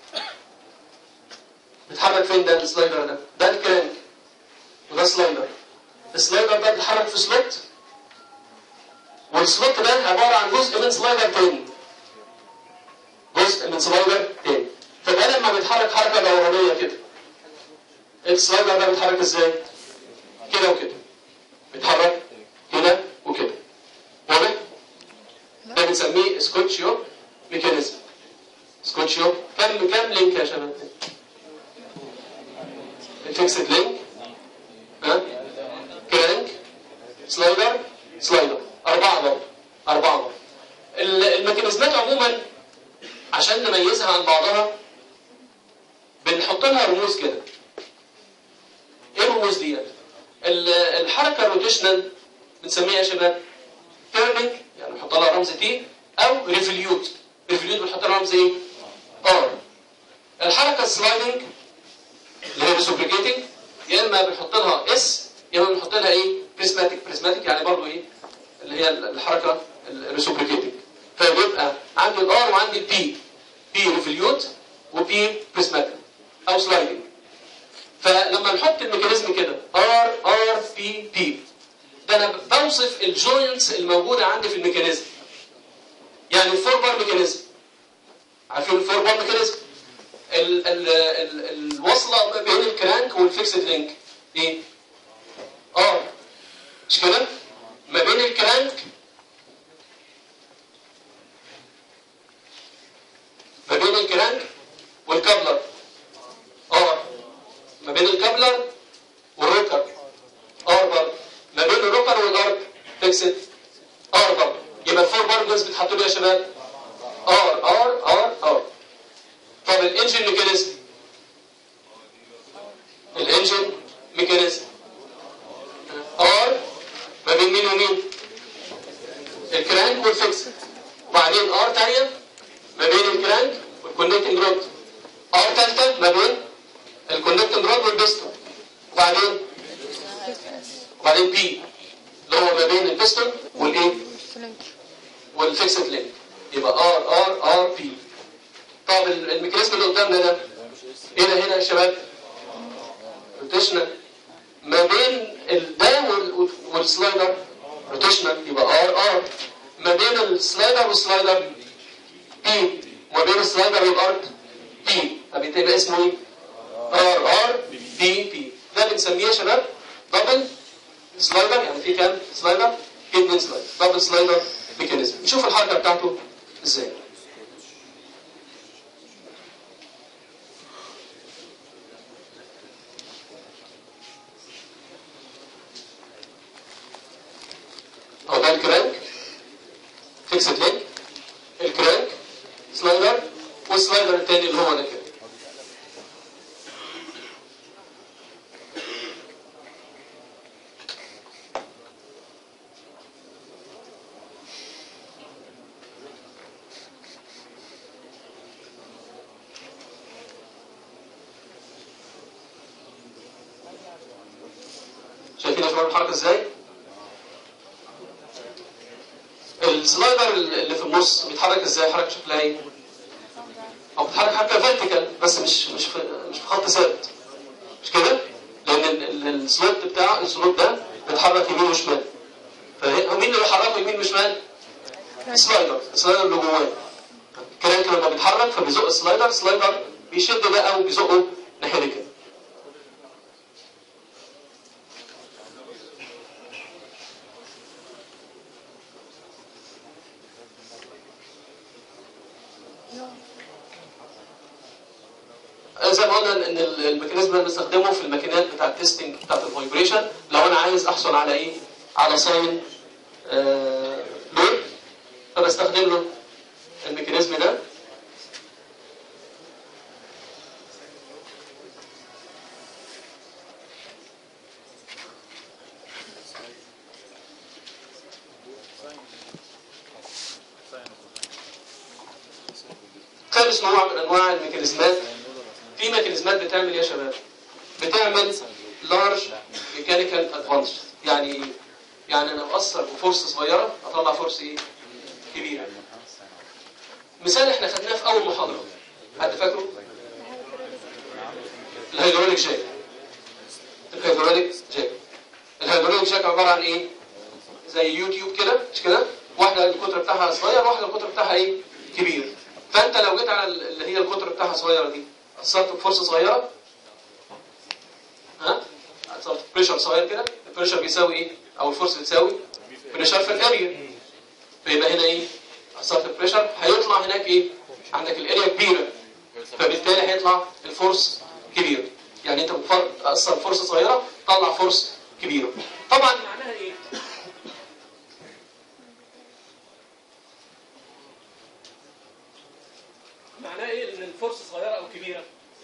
بيتحرك فين ده السلايدر ده؟ ده الكرانك وده سلايدر السلايدر ده بيتحرك في سلوت والسلوت ده عباره عن جزء من سلايدر تاني جزء من سلايدر تاني فده لما بيتحرك حركه دورانيه كده السلايدر ده بيتحرك ازاي؟ كده وكده بيتحرك كده وكده واضح؟ ده بنسميه سكوتشيو ميكانيزم سكوتشيو كم كم لينك يا شباب؟ الفيكسد لينك ها؟ كرانك سلايدر سلايدر أربعة برضه أربعة برضه ال- الميكانيزمات عموما عشان نميزها عن بعضها بنحط لها رموز كده ايه الرموز دي؟ ال- الحركه الروتيشنال بنسميها يا شباب تيرنينج يعني بنحط لها رمز تي او ريفليوت ريفليوت بنحط لها رمز ايه؟ ار الحركه السلايدنج اللي هي ريسوبريكيتنج يا اما بنحط لها اس يا اما بنحط لها ايه؟ بريزماتيك بريزماتيك يعني برضه ايه؟ اللي هي الحركه الريسوبريكيتنج فبيبقى عندي الار وعندي البي بي ريفليوت وبي بريزماتيك او سلايدنج فلما نحط الميكانيزم كده ار ار بي بي ده انا بوصف الجوينتس الموجوده عندي في الميكانيزم يعني الفور بار ميكانيزم عارفين الفور بار ميكانيزم ال ال ال الوصله ما بين الكرانك والفيكسد لينك ايه ار مش كده ما بين الكرانك ما بين الكرانك والكابلر ار ما بين الكابلر والروكر ار برضه ما بين الروكر والارك فيكسد ار برضه يبقى الفور بارجنز بتحطوا له يا شباب ار ار ار ار طب الانجن ميكانيزم الانجن ميكانيزم ما بين الكونكتنج رود والبستون وبعدين وبعدين بي اللي هو ما بين البستون والايه سلنك والفيكسد لينك يبقى ار ار ار بي طب ال- الميكانيزم اللي قدامنا ده ايه ده هنا يا شباب روتيشنال ما بين الدا وال- والسلايدر روتيشنال يبقى ار ار ما بين السلايدر والسلايدر بي وما بين السلايدر والارض بي فبيبقى اسمه ايه ار ار بي بي ده بنسميه يا شباب دبل سلايدر يعني في كام سلايدر؟ في اثنين سلايدر دبل سلايدر ميكانيزم نشوف الحركه بتاعته ازاي هو ده الكرانك فيكسد لينك الكرانك سلايدر والسلايدر الثاني اللي هو ده كده شايفين يا شباب الحركه ازاي؟ السلايدر اللي في النص بيتحرك ازاي؟ حركه شكلها ايه؟ او بيتحرك حتى فيرتيكال بس مش مش في مش في خط ثابت مش كده؟ لان ال- ال- السلوت بتاع السلوت ده بيتحرك يمين وشمال فهي- هو مين اللي بيحركه يمين وشمال؟ السلايدر السلايدر اللي جواه الكرانك لما بيتحرك فبيزق السلايدر السلايدر بيشد ده او بيزقه ناحيه كده زي ما قلنا ان ال- الميكانيزم ده بنستخدمه في الماكينات بتاع التستنج بتاعت الفايبريشن لو انا عايز احصل على ايه؟ على ساين آه لود فبستخدم له الميكانيزم ده خامس نوع من انواع الميكانيزمات في ميكانيزمات بتعمل ايه يا شباب؟ بتعمل لارج ميكانيكال ادفانتج يعني ايه؟ يعني انا اؤثر بفورس صغيره اطلع فورس ايه؟ كبيره مثال احنا خدناه في اول محاضره حد فاكره؟ الهيدروليك جاك الهيدروليك جاك الهيدروليك جاك عباره عن ايه؟ زي يوتيوب كده مش كده؟ واحده القطر بتاعها صغير واحده القطر بتاعها ايه؟ كبير فانت لو جيت على اللي هي القطر بتاعها صغيره دي اثرت بفرصه صغيره ها؟ اثرت بريشر صغير كده البريشر بيساوي ايه؟ او الفورس بتساوي بريشر في الاريا فيبقى هنا ايه؟ اثرت البريشر هيطلع هناك ايه؟ عندك الاريا كبيره فبالتالي هيطلع الفورس كبير يعني انت بتأثر فرصه صغيره تطلع فورس كبيره طبعا معناها ايه؟ معناه ايه ان الفرصه صغيره او كبيره؟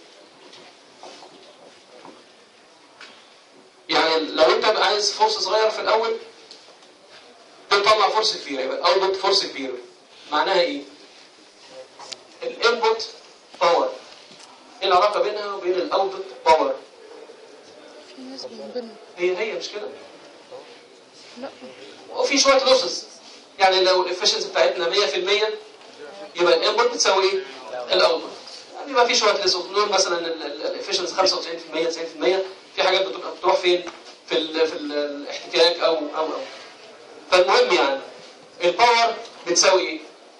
يعني لو انت بقى عايز فرصه صغيره في الاول بتطلع فرصه كبيره يبقى الاوتبوت فرصه كبيره معناها ايه؟ الانبوت باور ايه العلاقه بينها وبين الاوتبوت باور؟ في ناس بينبنوا هي هي مش كده؟ لا وفي شويه لوسز يعني لو الافشنسي بتاعتنا 100% يبقى الانبوت بتساوي ايه؟ الاوتبوت يعني يبقى في شويه لوسز نقول مثلا الافشنسي 95% 90% في حاجات بتبقى بتروح فين؟ في ال في ال الاحتكاك او او او فالمهم يعني الباور بتساوي ايه؟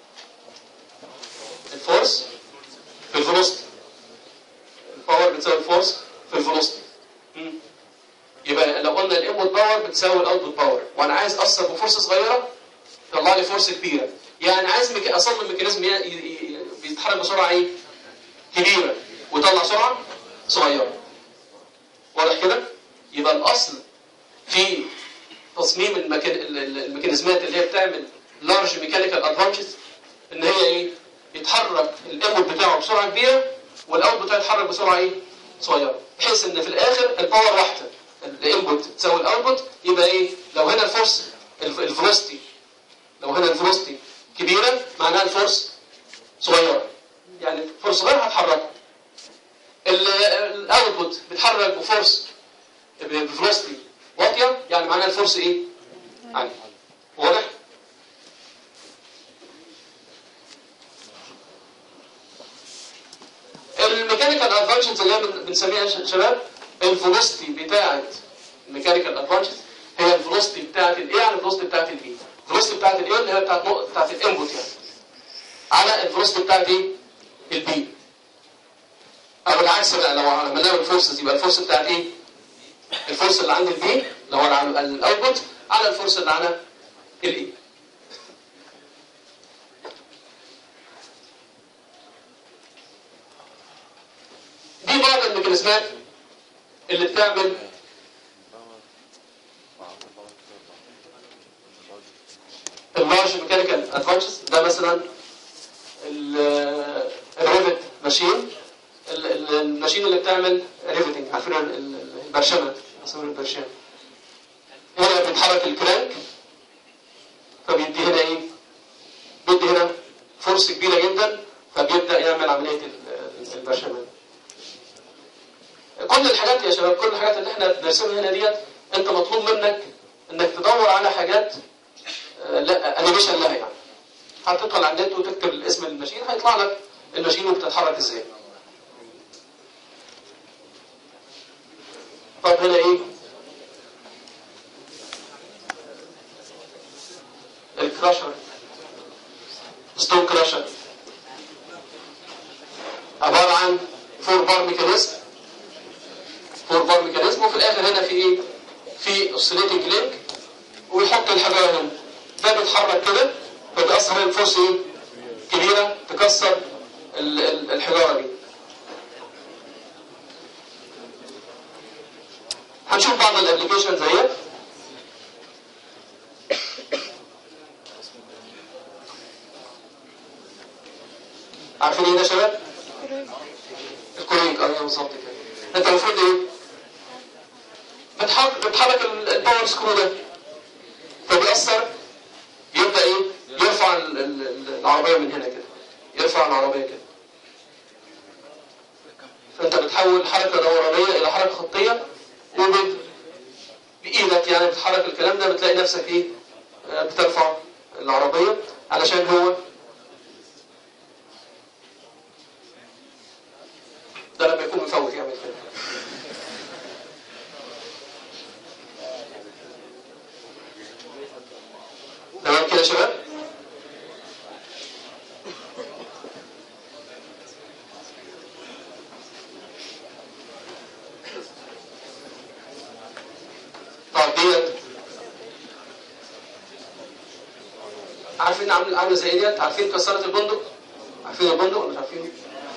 الفورس في الفيلوسيتي الباور بتساوي الفورس في الفيلوسيتي مم. يبقى لو قلنا الانبوت باور بتساوي الاوتبوت باور وانا عايز اثر بفرصه صغيره طلع لي فرصه كبيره يعني عايز ميك... اصمم ميكانيزم ي... ي... ي... بيتحرك بسرعه ايه كبيره ويطلع سرعه صغيره واضح كده يبقى الاصل في تصميم المكان... ال- ال- الميكانيزمات اللي هي بتعمل لارج ميكانيكال ادفانتجز ان هي ايه يتحرك الانبوت بتاعه بسرعه كبيره والاوت بتاعه يتحرك بسرعه ايه صغيره بحيث ان في الاخر الباور واحده الانبوت تساوي الاوتبوت يبقى ايه لو هنا الفورس الفلوستي لو هنا الفلوستي كبيره معناها الفورس صغيره يعني الفورس صغيره هتحركها الاوتبوت بيتحرك بفورس بفلوستي واطيه يعني معناها الفورس ايه؟ عالي واضح؟ الميكانيكال ادفانتجز اللي هي بن- بنسميها يا ش- شباب الفلوستي بتاعه الميكانيكال ادفانتجز هي الفلوستي بتاعه الايه على الفلوستي بتاعه البي الفلوستي بتاعه الايه اللي هي بتاعه نقطه بتاعه الانبوت يعني على الفلوستي بتاعه ايه؟ البي او العكس بقى لو عملناها بالفورسز يبقى الفورس بتاعت ايه؟ الفورس اللي عند البي اللي هو على الاوتبوت على الفورس اللي على الاي دي بعض الميكانيزمات اللي بتعمل اللارج ميكانيكال ادفانتجز ده مثلا ال- الريفت ماشين ال- ال- الماشين اللي بتعمل ريفتنج عارفين ال- ال- البرشمه اسمها البرشام هنا بيتحرك الكرانك فبيدي هنا ايه؟ بيدي هنا فورس كبيره جدا فبيبدا يعمل عمليه ال- البرشمه كل الحاجات يا شباب كل الحاجات اللي احنا بنرسمها هنا ديت انت مطلوب منك انك تدور على حاجات آه، لا انيميشن لها يعني هتدخل على النت وتكتب اسم الماشين هيطلع لك الماشين وبتتحرك ازاي طب هنا ايه الكراشر ستون كراشر عبارة عن فور بار ميكانيزم فور بار ميكانيزم وفي الاخر هنا في ايه في اوسيليتنج لينك ويحط الحجاره هنا ده بيتحرك كده فبيأثر هنا الفورس ايه كبيره تكسر ال- ال- الحجاره دي هنشوف بعض الابلكيشن زيت عارفين ايه ده يا شباب؟ الكوريك ايوه بالظبط كده انت المفروض ايه؟ بتحرك بتحرك ال- الباور سكرو ده فبيأثر يبدأ ايه؟ يرفع ال- ال- ال- العربية من هنا كده يرفع العربية كده فانت بتحول حركة دورانية إلى حركة خطية وبت بإيدك يعني بتحرك الكلام ده بتلاقي نفسك ايه؟ آه، بترفع العربية علشان هو ده لما يكون مفوت يعمل كده تمام كده يا شباب طب ديت عارفين عامل عامله زي ديت عارفين كسرت البندق عارفين البندق ولا مش عارفين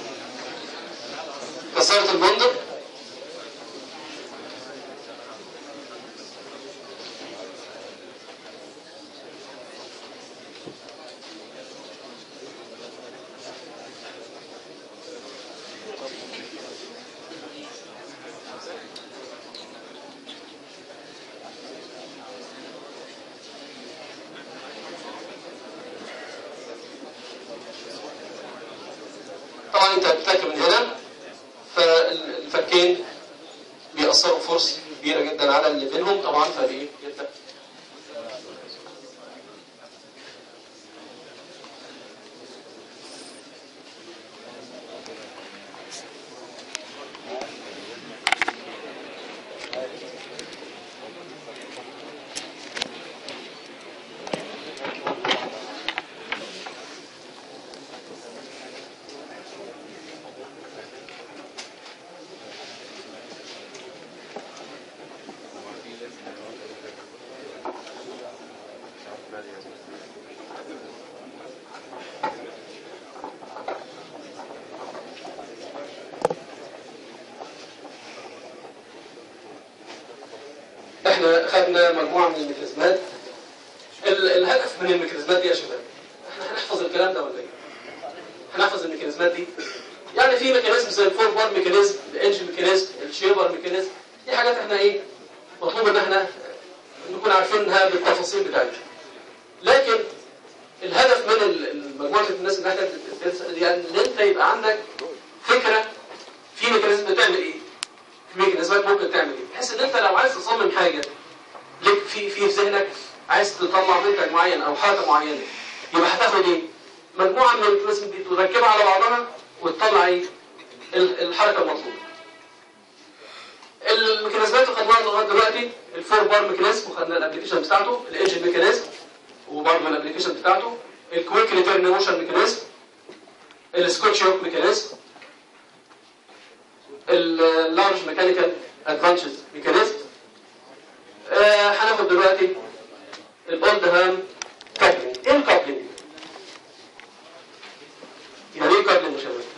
كسرت البندق طبعا انت بتركب من هنا فالفكين بيأثروا فرص كبيرة جدا على اللي بينهم طبعا فبيبدأ احنا خدنا مجموعة من الميكانيزمات ال- الهدف من الميكانيزمات دي يا شباب احنا هنحفظ الكلام ده ولا ايه؟ هنحفظ الميكانيزمات دي يعني في ميكانيزم زي الفور بار ميكانيزم الانجن ميكانيزم الشيبر ميكانيزم دي حاجات احنا ايه مطلوب ان احنا نكون عارفينها بالتفاصيل بتاعتها لكن الهدف من ال- مجموعه الناس اللي احنا بتدرسها دي يعني ان انت يبقى عندك فكره في ميكانيزم في ميكانيزمات ممكن تعمل ايه بحيث ان انت لو عايز تصمم حاجه لك في في في ذهنك عايز تطلع منتج معين او حاجه معينه يبقى هتاخد ايه؟ مجموعه من الميكانيزم دي تركبها على بعضها وتطلع ايه؟ ال- الحركه المطلوبه. الميكانيزمات اللي خدناها لغايه دلوقتي الفور بار ميكانيزم وخدنا الابلكيشن بتاعته الايجن ميكانيزم وبرضه الابلكيشن بتاعته الكويك ريتيرن موشن ميكانيزم السكوتش هوك ميكانيزم اللارج ميكانيكال ادفانتجز ميكانيزم آه، هناخد دلوقتي الاولد هام كابلنج ايه الكابلنج؟ يعني ايه كابلنج يا شباب؟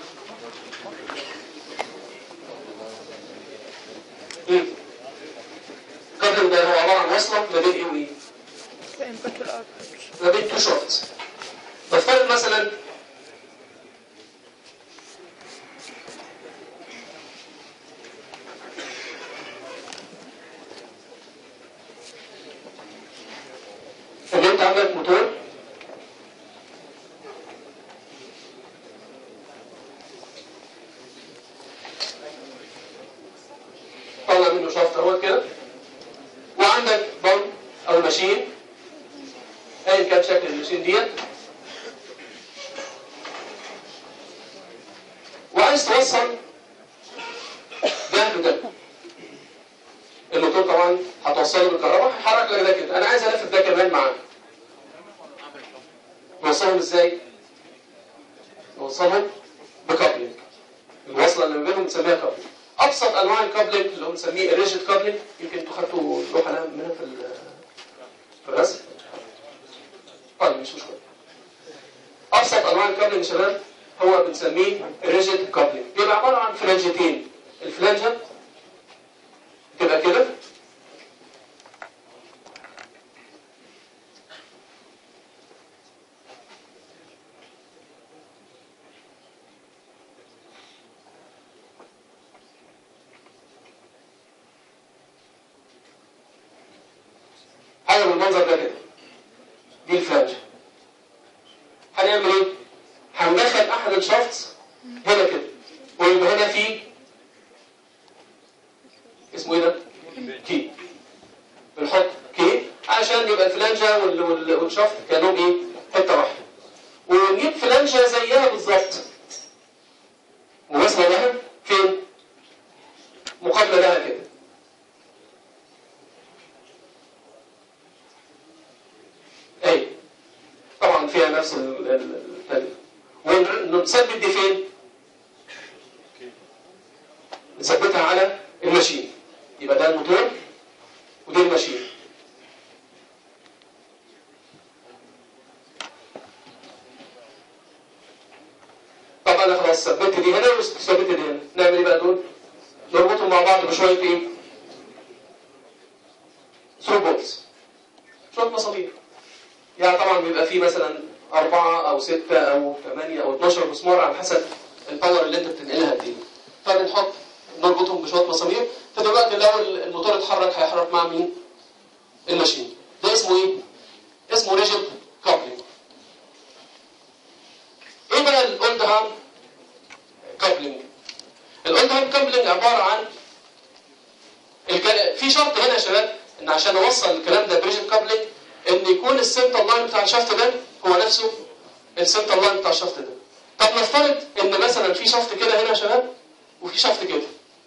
ايه؟ الكابلنج ده هو عباره عن وصله ما بين ايه وايه؟ الانبوت والاوتبوت ما بين تو شورتس نفترض مثلا ان انت عندك موتور طلع منه شافت اهوت كده وعندك بامب او ماشين ايا كان شكل الماشين ديت وعايز توصل ده بده الموتور طبعا هتوصله بالكهرباء هيحرك لك ده كده انا عايز الفت ده كمان معاه نوصلهم ازاي؟ نوصلهم بكابلنج الوصله اللي ما بينهم بنسميها كابلنج ابسط انواع الكابلنج اللي هو بنسميه الريجيد كابلنج يمكن انتوا خدتوا لوحه منها في ال- في الرسم طيب مش مشكله ابسط انواع الكابلنج يا شباب هو بنسميه ريجيد كابلنج بيبقى عباره عن فلانجتين الفلانجه تبقى كده حاجه بالمنظر ده كده دي الفلانجه هنعمل ايه؟ هندخل احد الشافts هنا كده ويبقى هنا في اسمه ايه ده؟ كي بنحط كي عشان يبقى الفلانجه وال- وال- والشافت كانهم ايه؟ حته واحده ونجيب فلانجه زيها بالظبط مماثله لها فين؟ مقابله لها كده اي طبعا فيها نفس ال- ال- التانية ونثبت دي فين؟ نثبتها على الماشين يبقى ده الموتور ودي الماشين طبعا انا خلاص ثبت دي هنا وثبت دي هنا نعمل ايه بقى دول؟ نربطهم مع بعض بشويه ايه؟ ثرو بولز شويه مسامير يعني طبعا بيبقى فيه مثلا أربعة أو ستة أو ثمانية أو 12 مسمار على حسب الباور اللي أنت بتنقلها قد إيه. فبنحط نربطهم بشوية مسامير فدلوقتي لو الموتور اتحرك هيحرك مع مين؟ الماشين. ده اسمه إيه؟ اسمه ريجيد كابلنج. إيه بقى الأولد هام كابلنج؟ الأولد هام كابلنج عبارة عن الكلام في شرط هنا يا شباب ان عشان اوصل الكلام ده بريجيد كابلنج ان يكون السنتر لاين بتاع الشافت ده هو نفسه السنتر لاين بتاع الشافت ده طب نفترض ان مثلا في شافت كده هنا يا شباب وفي شافت كده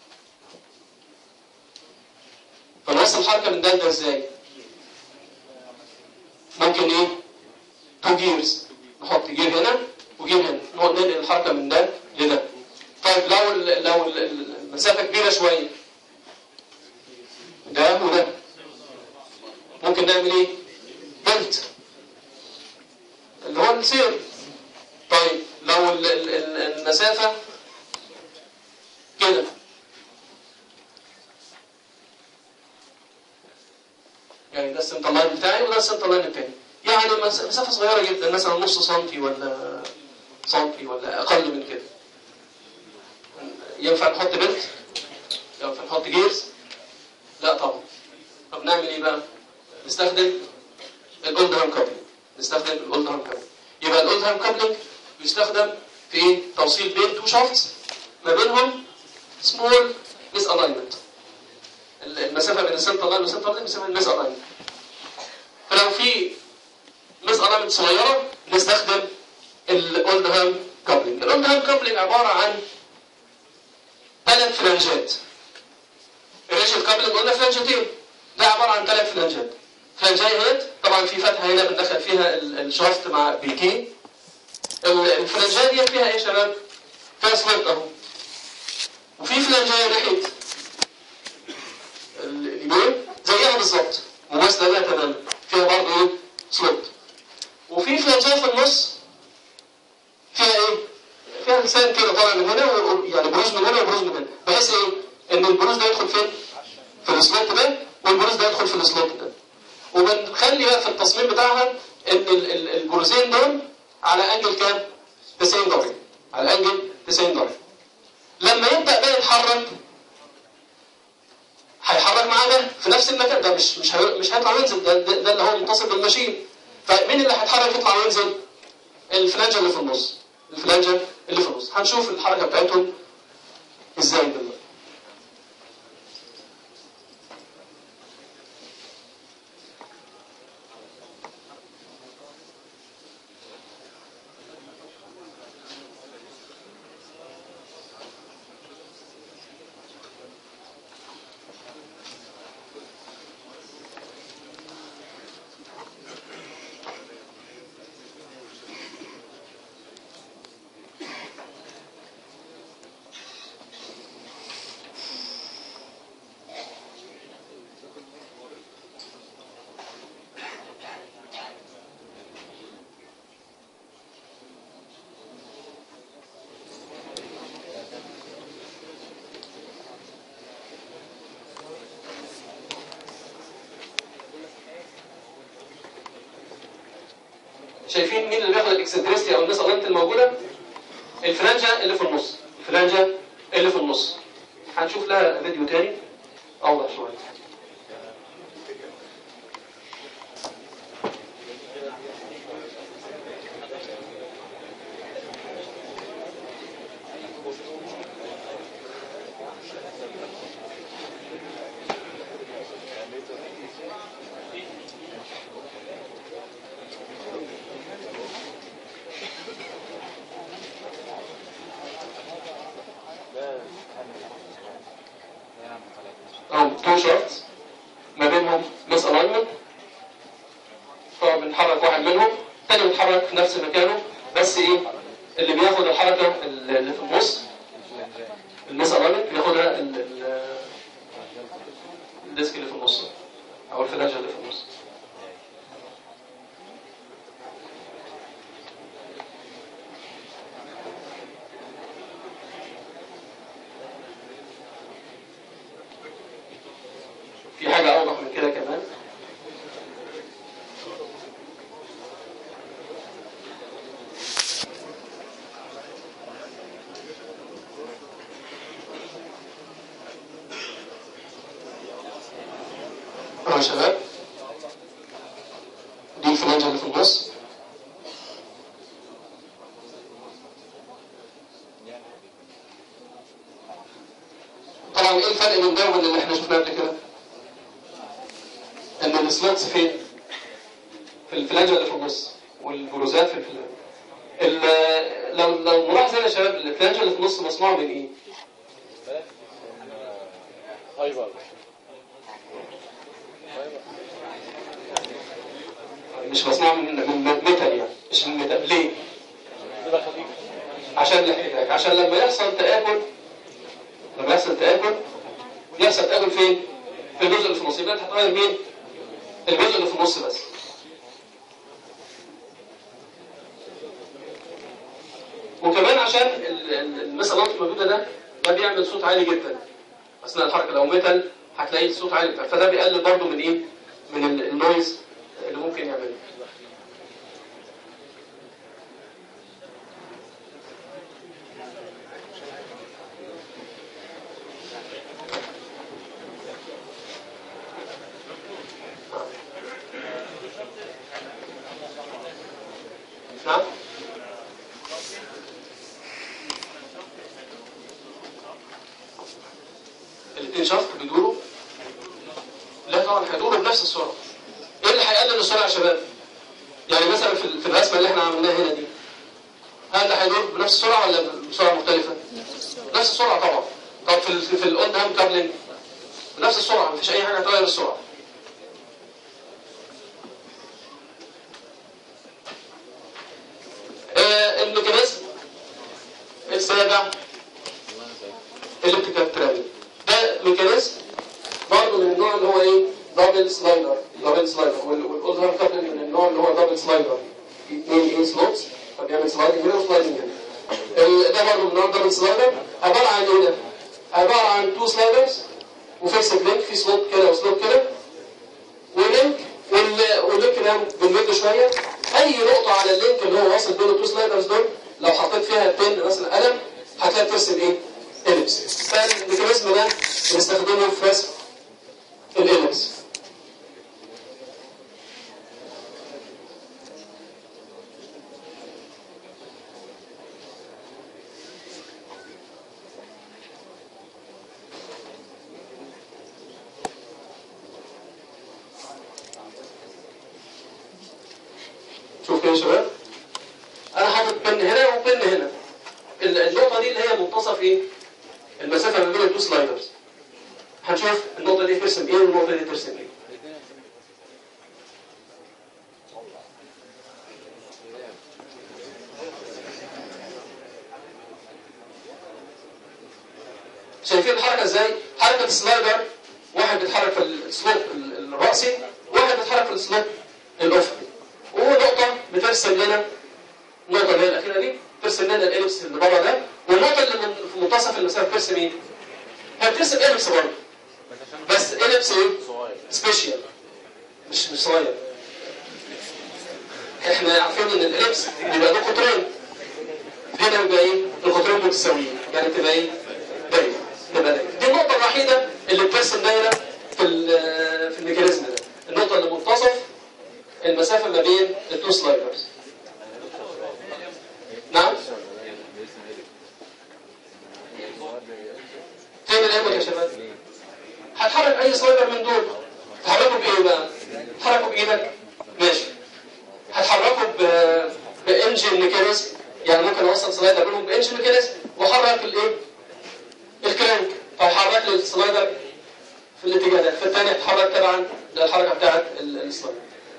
فنوصل الحركه من ده لده ازاي؟ ممكن ايه؟ تو جيرز نحط جير هنا وجير هنا نقعد ننقل الحركه من ده لده طيب لو ال لو ال- ال- المسافه كبيره شويه ده وده ممكن نعمل ايه؟ بلت اللي هو السير طيب لو ال- ال- ال- المسافة كده يعني ده السنتر لاين بتاعي وده السنتر لاين التاني يعني مس- مسافة صغيرة جدا مثلا نص سنتي ولا سنتي ولا أقل من كده ينفع نحط بلت؟ ينفع نحط جيرز؟ لا طبعا طب نعمل ايه بقى؟ نستخدم الاولد هام كابلنج نستخدم الاولد هام كابلنج يبقى الاولد هام كابلنج بيستخدم في ايه؟ توصيل بين تو شافتس ما بينهم سمول ميس الاينمنت المسافه بين السنتر لاين والسنتر لاين بنسميها الميس الاينمنت فلو في ميس الاينمنت صغيره بنستخدم الاولدهام كابلنج الاولدهام كابلنج عباره عن ثلاث فلانجات الريشن كابلنج قلنا فلانجتين ده عباره عن ثلاث فلانجات فلانجاي هيد طبعا في فتحه هنا بندخل فيها ال- الشافت مع بيكي ال- الفلانجايه دي فيها ايه يا شباب؟ فيها سلوت اهو وفي فلانجايه ناحيه ال- اليمين زيها بالظبط مماثله لها تماما فيها برضه ايه؟ سلوت وفي فلانجايه في النص فيها ايه؟ فيها لسان كده طالع من هنا و- يعني بروز من هنا وبروز من هنا بحيث ايه؟ ان البروز ده يدخل فين؟ في السلوت ده والبروز ده يدخل في السلوت ده وبنخلي بقى في التصميم بتاعها ان ال- ال- البروزين دول على انجل كام؟ 90 درجه على انجل 90 درجه لما يبدا بقى يتحرك هيحرك معاه ده في نفس المكان ده مش مش هي- مش هيطلع وينزل ده, ده, ده اللي هو متصل بالماشين فمين اللي هيتحرك يطلع وينزل؟ الفلانجه اللي في النص الفلانجه اللي في النص هنشوف الحركه بتاعتهم ازاي دلوقتي شايفين مين اللي بياخد الاكسنتريستي او الناس اللي الموجوده الفلانجه اللي في النص الفلانجه اللي في النص هنشوف لها فيديو تاني اوضح شويه او تو شارتس ما بينهم مس الاينمنت فبنحرك واحد منهم تاني بيتحرك في نفس مكانه بس ايه اللي بياخد الحركه اللي في النص المس الاينمنت بياخدها ال- ال- الديسك اللي في النص او الفلاجه اللي في النص في حاجة أوضح من كده كمان أهو يا شباب دي الفلانجة اللي في النص طبعا ايه الفرق بين ده وبين اللي احنا شفناه قبل كده؟ ان السلوتس فين؟ في الفلانجة اللي في النص والبروزات في الفلانجة. ال- لو لو ملاحظ هنا يا شباب الفلانجة اللي في النص مصنوعة من ايه؟ فايبر مش مصنوعة من من ميتال يعني مش من ميتال ليه؟ كده خفيف عشان الاحتكاك عشان لما يحصل تآكل لما يحصل تآكل يحصل تآكل فين؟ في الجزء اللي في النص يبقى انت هتغير مين؟ الجزء اللي في النص بس وكمان عشان ال- ال- المثلات الموجودة ده ده بيعمل صوت عالي جدا اثناء الحركة لو ميتال هتلاقي الصوت عالي فده بيقلل برضه من ايه؟ من ال- النويز اللي ممكن يعمله نعم الاثنين شفط بيدوروا لا طبعا هيدوروا بنفس السرعه ايه اللي هيقلل السرعه يا شباب؟ يعني مثلا في في الرسمه اللي احنا عملناها هنا دي هل ده هيدور بنفس السرعه ولا بسرعه مختلفه؟ نفس السرعه طبعا طب في ال في الاون هام كابلنج بنفس السرعه مفيش اي حاجه هتغير السرعه آه الميكانيزم السابع الكتريكال ترابل ده ميكانيزم برضه من النوع اللي هو ايه دبل سلايدر دبل سلايدر والاوزهر كابلنج من النوع اللي هو دبل سلايدر اثنين ايه سلوتس فبيعمل سلايدنج هنا وسلايدنج هنا ال- ده برضه من نوع دبل سلايدر عباره عن ايه ده؟ عباره عن تو سلايدرز وفيكس لينك في سلوت كده وسلوت كده ولينك وال- واللينك ده بنمد شويه اي نقطه على اللينك اللي هو واصل بين التو سلايدرز دول لو حطيت فيها بين مثلا قلم هتلاقي ترسم ايه؟ اليبس فالميكانيزم ده بنستخدمه في رسم الاليبس شوف كده يا شباب انا حاطط بن هنا وبن هنا ال- النقطه دي اللي هي منتصف ايه المسافه ما بين التو سلايدرز هنشوف النقطه دي ترسم ايه والنقطه دي ترسم ايه شايفين الحركه ازاي حركه السلايدر واحد بيتحرك في السلوب ال- الراسي واحد بيتحرك في السلوب الافقي ونقطه بترسم لنا النقطه اللي هي الاخيره دي ترسم لنا الاليبس اللي بره ده والنقطه اللي من- في منتصف المسافه بترسم ايه؟ هي بترسم اليبس برضه بس اليبس ايه؟ سبيشال مش مش صغير احنا عارفين ان الاليبس بيبقى له قطرين هنا بيبقى ايه؟ القطرين متساويين يعني بتبقى ايه؟ دايره تبقى دايره دي النقطه الوحيده اللي بترسم دايره في ال- في الميكانيزم ده النقطه اللي منتصف المسافه ما بين التو سلايدرز نعم فين الامر يا شباب هتحرك اي سلايدر من دول تحركه بايه بقى تحركه بايدك ماشي هتحركه ب بانجن ميكانيزم يعني ممكن اوصل سلايدر بينهم بانجن ميكانيزم واحرك الايه الكرانك فيحرك لي السلايدر في الاتجاه ده في الثاني هتحرك تبعا للحركه بتاعت ال- السلايدر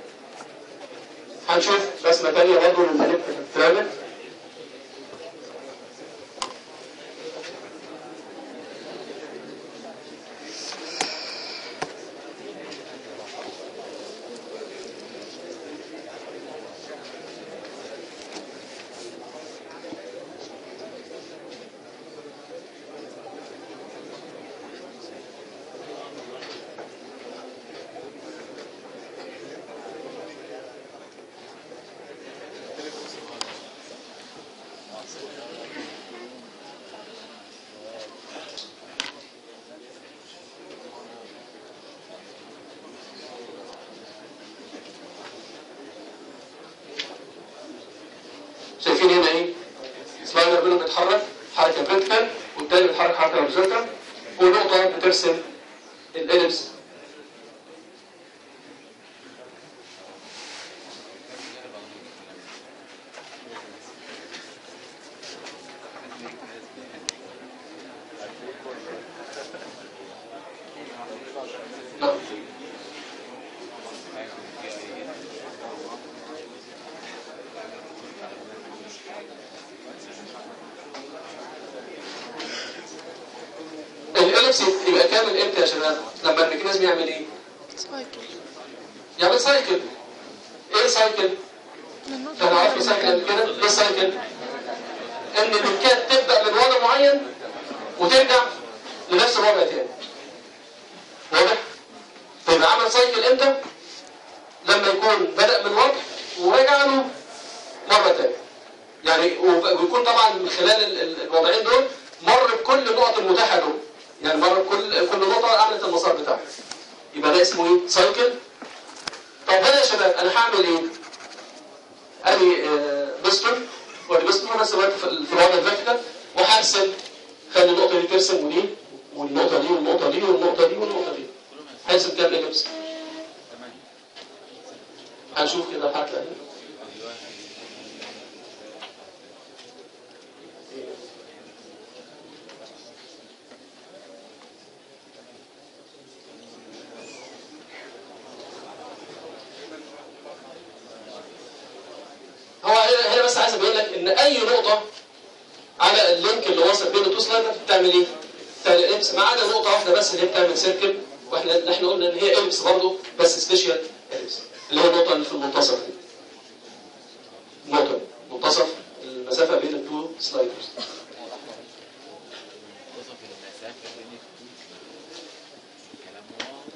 هنشوف رسمه ثانيه برضه للمانيبيوليتيف شايفين هنا ايه؟ سلايدر بينهم بيتحرك حركه فيرتيكال والتاني بيتحرك حركه هوريزونتال ونقطه بترسم الاليبس نعم. الاليبس يبقى كامل امتى يا شباب؟ لما الميكانيزم يعمل ايه؟ سايكل يعمل سايكل ايه سايكل؟ كان عارف سايكل قبل كده؟ ايه سايكل؟ ان اللينكات تبدا من وضع معين وترجع لنفس الوضع تاني واضح؟ فيبقى عمل سايكل امتى؟ لما يكون بدأ من وضع ورجع له مرة تانية يعني وب- ويكون طبعا من خلال ال- ال- الوضعين دول مر بكل النقط المتاحة دول يعني مر بكل كل نقطة عملت المسار بتاعها يبقى ده اسمه ايه؟ سايكل طب هنا يا شباب انا هعمل ايه؟ ادي آه، بستون وادي بستون في نفس الوقت في ال- في الوضع الفيرتيكال وهرسم خلي النقطة دي ترسم ودي والنقطة دي والنقطة دي والنقطة دي والنقطة دي هيحسب كام إليبس؟ هنشوف كده حتى هو هنا هنا بس عايز ابين لك ان اي نقطه على اللينك اللي واصل بين التو سلايدر بتعمل ايه؟ بتعمل اليبس ما عدا نقطه واحده بس اللي هي بتعمل سيركل واحنا احنا قلنا ان هي اليبس برضه بس سبيشال اليبس اللي هي النقطه اللي في المنتصف دي. النقطه دي منتصف المسافه بين التو سلايدرز وصف المسافة بين الكلام واضح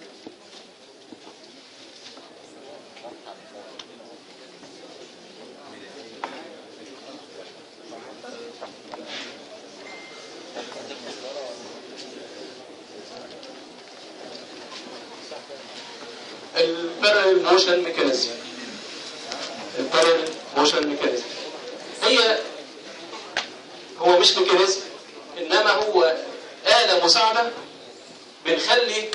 البارل موشن ميكانيزم البارل موشن ميكانيزم هي هو مش ميكانيزم انما هو آلة مساعدة بنخلي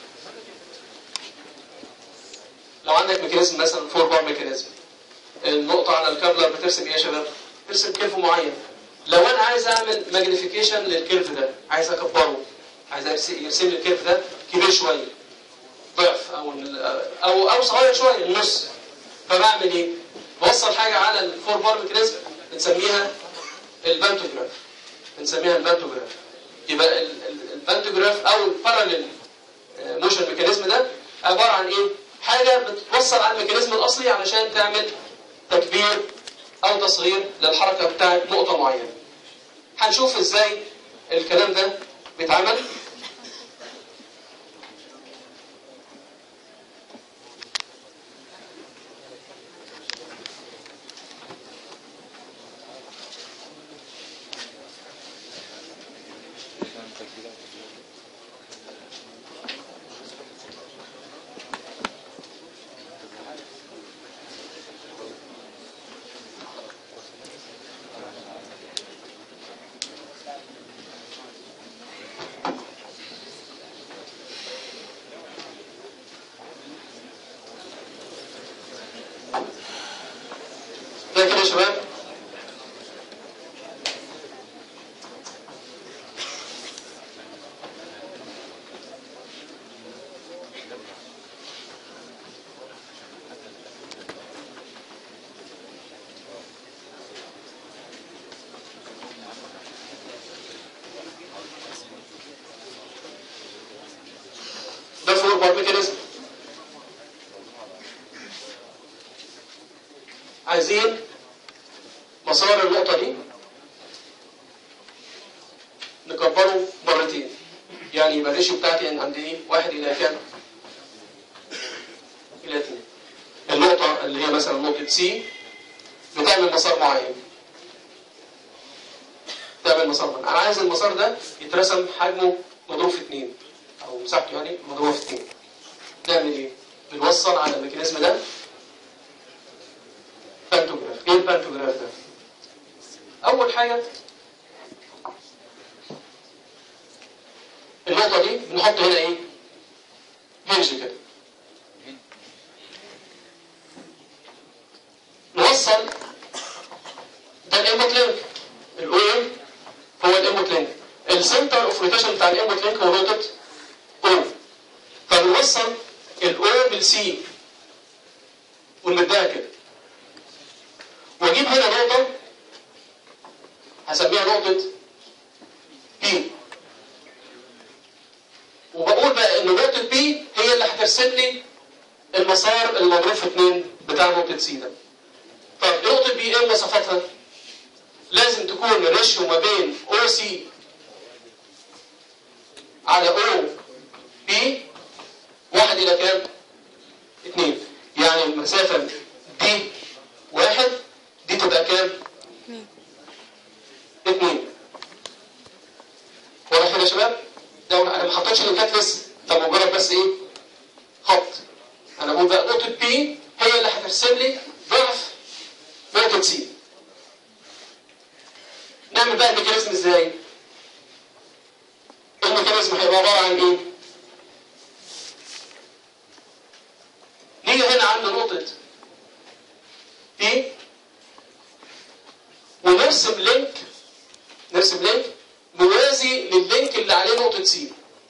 لو عندك ميكانيزم مثلا فور بار ميكانيزم النقطة على الكابلر بترسم ايه يا شباب؟ ترسم كيرف معين لو انا عايز اعمل ماجنيفيكيشن للكيرف ده عايز اكبره عايز أرس- يرسم لي الكيرف ده كبير شويه ضعف او او او صغير شويه النص فبعمل ايه؟ بوصل حاجه على الفور بار ميكانيزم بنسميها البانتوجراف بنسميها البانتوجراف يبقى ال- ال- البانتوجراف او الباراليل موشن ميكانيزم ده عباره عن ايه؟ حاجه بتوصل على الميكانيزم الاصلي علشان تعمل تكبير او تصغير للحركه بتاعت نقطه معينه. هنشوف ازاي الكلام ده بيتعمل ده كده يا شباب ده فور بار ميكانيزم عايزين مسار النقطة دي نكبره مرتين يعني يبقى الريشيو بتاعتي عند ايه؟ واحد إلى كام؟ إلى اتنين النقطة اللي هي مثلا نقطة سي بتعمل مسار معين تعمل مسار معين أنا عايز المسار ده يترسم حجمه مضروب في اتنين أو مساحته يعني مضروبة في اتنين نعمل ايه؟ بنوصل على الميكانيزم ده بانتوجراف ايه البانتوجراف ده اول حاجه النقطه دي بنحط هنا ايه هنج كده نوصل ده الانبوت لينك الاو ام هو الانبوت لينك السنتر اوف روتيشن بتاع الانبوت لينك هو نقطه او فبنوصل الاو بالسي ونمدها كده واجيب هنا نقطة هسميها نقطة بي وبقول بقى ان نقطة بي هي اللي هترسم لي المسار المضروب في اتنين بتاع نقطة سي ده. طب نقطة بي ايه مواصفاتها؟ لازم تكون الريشيو ما بين او سي على او بي واحد الى كام؟ اتنين يعني المسافة دي واحد دي تبقى كام؟ اتنين واضح كده يا شباب؟ ده انا ما حطيتش اللينكات لسه ده مجرد بس ايه؟ خط انا بقول بقى نقطة بي هي اللي هترسم لي ضعف نقطة سي نعمل بقى الميكانيزم ازاي؟ الميكانيزم هيبقى عباره عن ايه؟ نيجي هنا عند نقطه بي ونرسم لينك نرسم لينك موازي لللينك اللي عليه نقطه سي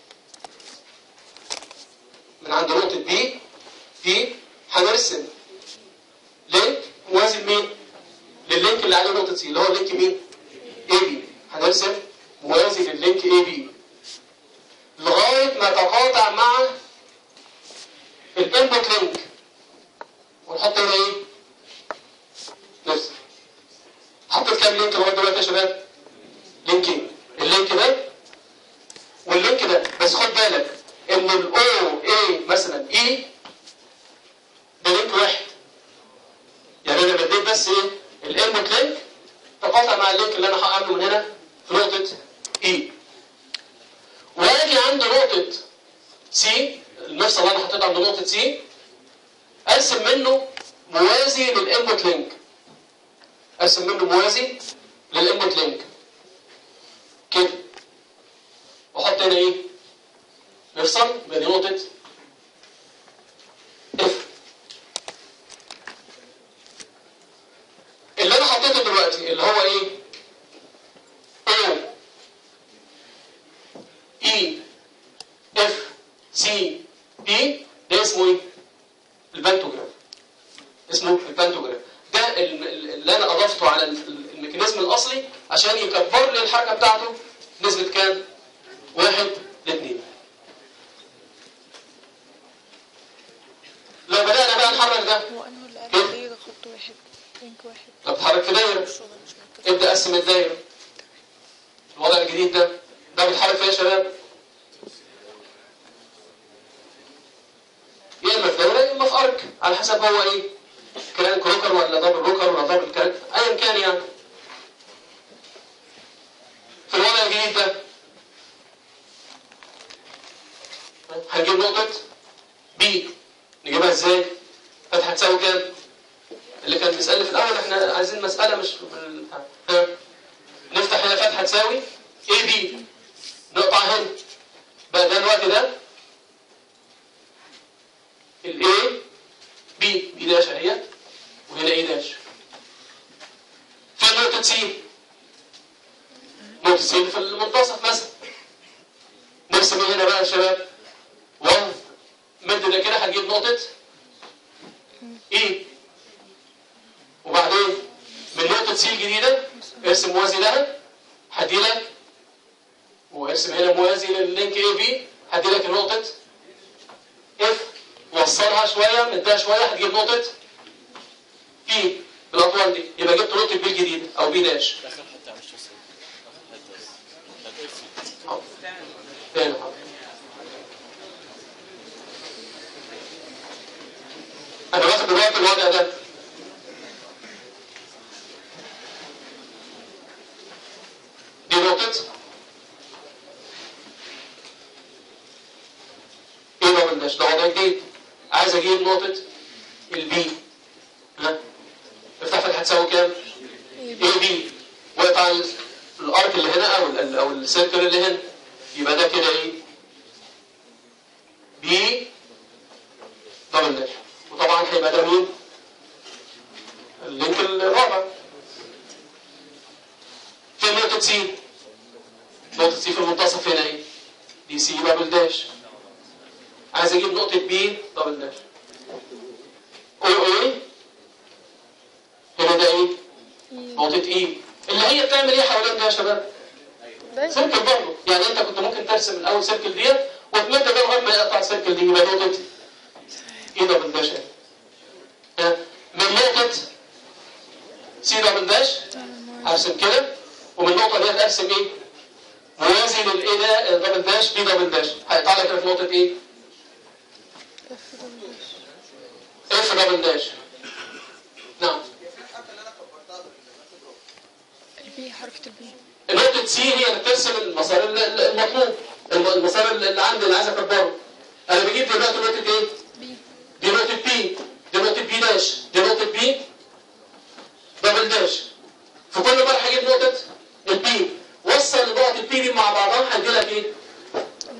من عند نقطه بي بي هنرسم لينك موازي لمين؟ لللينك اللي عليه نقطه سي اللي هو لينك مين؟ اي بي هنرسم موازي لللينك اي بي لغايه ما يتقاطع مع الانبوت لينك ونحط هنا ايه؟ نفس حطيت كام لينك لغايه دلوقتي يا شباب؟ لينكين اللينك ده واللينك ده بس خد بالك ان الاو اي مثلا اي ده لينك واحد يعني انا بديت بس ايه؟ الانبوت لينك تقاطع مع اللينك اللي انا هعمله من هنا في نقطه اي واجي عند نقطه سي المفصل اللي انا حطيت عند نقطه سي ارسم منه موازي للانبوت لينك ارسم منه موازي للانبوت لينك كده واحط هنا ايه مفصل يبقى دي نقطه اف اللي انا حطيته دلوقتي اللي هو ايه او اي اف سي بي ده اسمه ايه البانتوجراف اسمه البانتوجراف ده ال- ال- اللي انا اضفته على ال- الميكانيزم الاصلي عشان يكبر لي الحركه بتاعته نسبه كام واحد لاثنين لو بدأنا بقى نحرك ده هو انه اللي قال لي ده خط واحد لينك واحد لو بتحرك في دايرة الشغل مش متصل ابدأ قسم الدايرة الوضع الجديد ده ده بيتحرك فيها يا شباب يا اما في دايرة يا اما في ارك على حسب هو ايه كرانك روكر ولا دبل روكر ولا دبل كرانك ايا كان يعني في الوضع الجديد ده هنجيب نقطة بي نجيبها ازاي؟ فتحة تساوي كام؟ اللي كان بيسألني في الأول احنا عايزين مسألة مش بال- ها. نفتح هنا فتحة تساوي اي بي نقطع هنا بقى ده الوقت ده الاي بي بي داش اهي وهنا اي داش فين نقطة سي؟ نقطة سي اللي في المنتصف مثلا نرسم إيه هنا بقى يا شباب 1 مد ده كده هتجيب نقطة اي وبعدين من نقطة سي الجديدة ارسم موازي لها هديلك وارسم هنا موازي لللينك اي بي هديلك نقطة اف وصلها شوية مدها شوية هتجيب نقطة بي بالأطوال دي يبقى جبت نقطة بي الجديدة أو بي داش اخر حته مش توصل اخر حته بس طب اقفل حاضر. تاني حاضر. أنا واخد دلوقتي الوضع ده دي نقطة ايه دبل داش ده وضع جديد عايز اجيب نقطة البي ها افتح فتحة تساوي كام؟ اي بي واقطع ال- الارك اللي هنا او ال او السيركل اللي هنا يبقى ده كده ايه؟ بي دبل داش وطبعا هيبقى ده مين؟ اللينك الرابع في نقطة سي نقطة سي في المنتصف هنا ايه؟ دي سي دبل داش عايز اجيب نقطة بي دبل داش او ايه؟ هنا ده ايه؟ نقطة ايه؟ اللي هي بتعمل ايه حوالين ده يا شباب؟ سيركل برضه يعني انت كنت ممكن ترسم الاول سيركل ديت وتمد ده لغايه ما يقطع السيركل دي يبقى نقطة ايه دبل داش اهي. ها؟ من نقطة سي دبل داش ارسم كده ومن النقطة ديت ارسم ايه؟ موازي للايه ده دبل داش بي دبل داش هيطلع لك كده في نقطة ايه؟ اف دبل داش نعم البي حركة البي النقطة سي هي اللي بترسم المسار ال- ال- المطلوب الم- المسار اللي اللي عندي اللي عايز اكبره انا بجيب دلوقتي نقطة ايه؟ بي دي نقطة بي دي نقطة بي داش دي نقطة بي دبل داش في كل مرة هجيب نقطة البي وصل نقط البي دي مع بعضها هدي لك ايه؟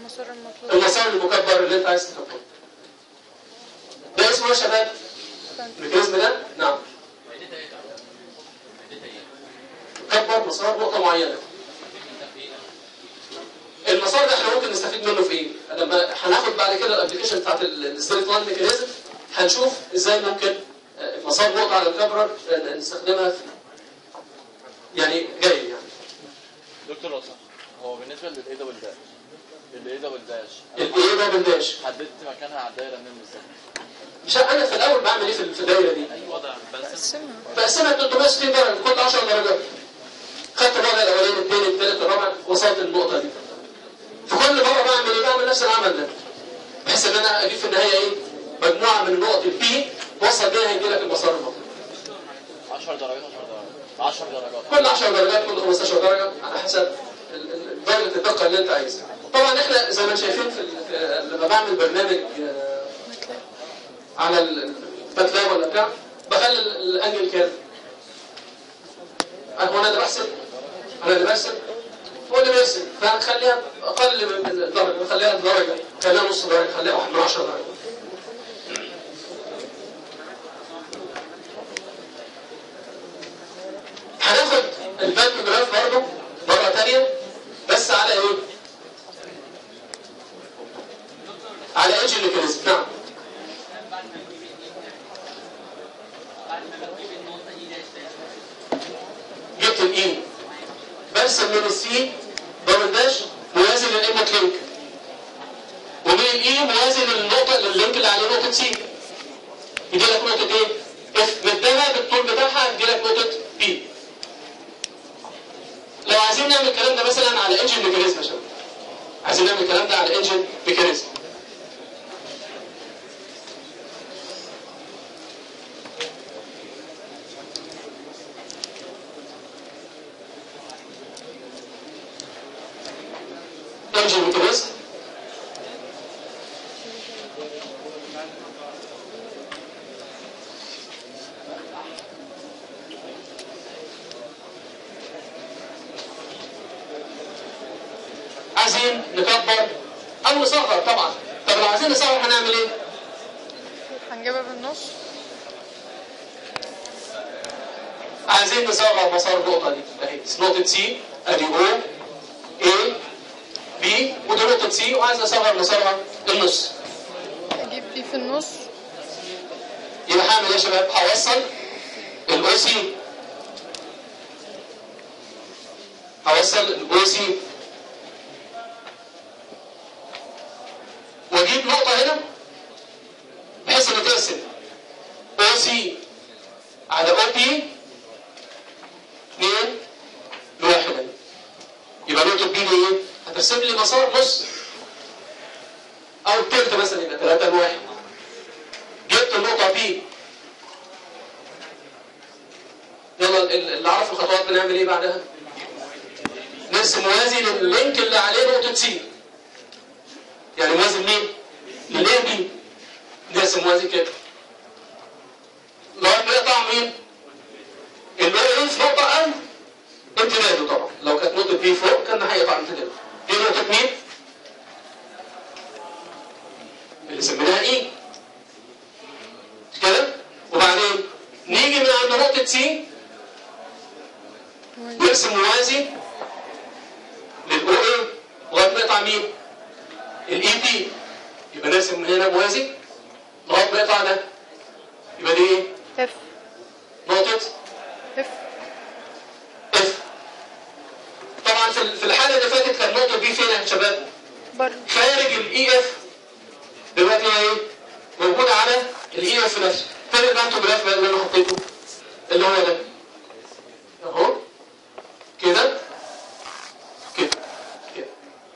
المسار المطلوب المسار المكبر اللي انت عايز تكبره ده اسمه يا شباب الميكانيزم ده نعم فائدتها ايه طبعا؟ فائدتها ايه؟ كبر مسار نقطه معينه ده في ايه؟ المسار ده احنا ممكن نستفيد منه في ايه؟ لما هناخد بعد كده الابلكيشن بتاعت الستريت لاين ميكانيزم هنشوف ازاي ممكن آه، مسار نقطه على الكبرر آه، نستخدمها في يعني جاي يعني دكتور لو سمحت هو بالنسبه للايه دبل داش الايه دبل داش الايه ده بالداش حددت مكانها على الدايره منين بالظبط مش انا في الاول بعمل ايه في في الدايره دي؟ وضع بس قسمها بقسمها 360 درجه كل 10 درجات خدت الوضع الاولاني الثاني الثالث الرابع وصلت النقطه دي في كل مره بعمل ايه؟ بعمل نفس العمل ده بحيث ان انا اجيب في النهايه ايه؟ مجموعه من النقط البي توصل بيها هيجي لك المسار المطلوب 10 درجات 10 درجات 10 درجات كل 10 درجات كل 15 درجه على حسب ال- ال- درجه الدقه اللي انت عايزها طبعا احنا زي ما انتم شايفين في ال- في- لما بعمل برنامج آه، متلاقي على الباتلاب ولا بتاع بخلي ال- الانجل كام؟ أه، هو انا اللي بحسب انا اللي برسم هو اللي بيرسم فهنخليها اقل من من الدرجه نخليها درجه خليها نص درجه خليها واحد من 10 درجه هناخد الباك جراف برضه مره ثانيه بس على ايه؟ على ايدج الميكانيزم نعم جبت الاي برسم من السي دبل داش موازي للانبوت لينك ومن الاي موازي للنقطه لللينك اللي عليه نقطه سي يجي لك نقطه ايه؟ اف مدها بالطول بتاعها يجي لك نقطه بي لو عايزين نعمل الكلام ده مثلا على انجن ميكانيزم يا شباب عايزين نعمل الكلام ده على انجن ميكانيزم انجن ميكانيزم عايزين نكبر او نصغر طبعا طب لو عايزين نصغر هنعمل ايه؟ هنجيبها بالنص عايزين نصغر مسار النقطة دي اهي نقطة سي ادي او اي بي ودي نقطة سي وعايز اصغر مسارها النص اجيب دي في النص يبقى هعمل ايه يا شباب؟ هوصل الاو سي هوصل الاو سي واجيب نقطة هنا بحيث ان تقسم او سي على او بي 2 لواحد يبقى نقطة بي دي ايه؟ هترسم لي مسار نص او تلت مثلا يبقى 3 لواحد جبت النقطة بي يلا ال- اللي عرف الخطوات بنعمل ايه بعدها؟ نرسم موازي لللينك اللي عليه نقطة سي يعني موازي لمين؟ للاي بي نرسم موازي كده لغاية ما يقطع مين؟ اللي هو ايه في نقطة أن امتداده طبعا لو كانت نقطة بي فوق كان هيقطع امتداده دي نقطة مين؟ اللي سميناها ايه؟ مش كده؟ وبعدين نيجي من عند نقطة سي نرسم موازي للأو اي لغاية ما يقطع مين؟ الاي بي يبقى نرسم من هنا موازي لغاية ما يقطع ده يبقى دي ايه؟ اف نقطة اف اف طبعا في في الحالة اللي فاتت كان نقطة بي فين يا شباب؟ بره خارج الاي اف دلوقتي هي ايه؟ موجودة على الاي اف نفسه فين البانتوجراف بقى اللي انا حطيته؟ اللي هو ده اهو كده كده كده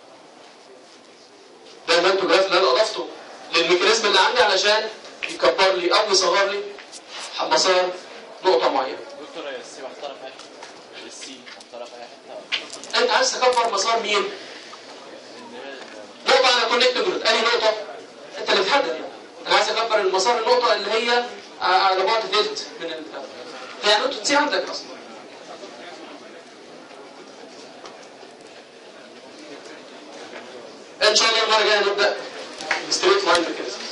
ده البانتوجراف اللي انا اضفته للميكانيزم اللي عندي علشان يكبر لي او يصغر لي مسار نقطة معينة دكتور هي السي محترم في اي حته السي محترم في اي حته انت عايز تكبر مسار مين؟ ان هي نقطة على كونكت جرود، أي نقطة؟ أنت اللي بتحدد يعني. أنا عايز أكبر المسار النقطة اللي هي على بعد تلت من ال هي نقطة سي عندك أصلا. آه، ان شاء الله المره الجايه نبدا ستريت لاين ميكانيزم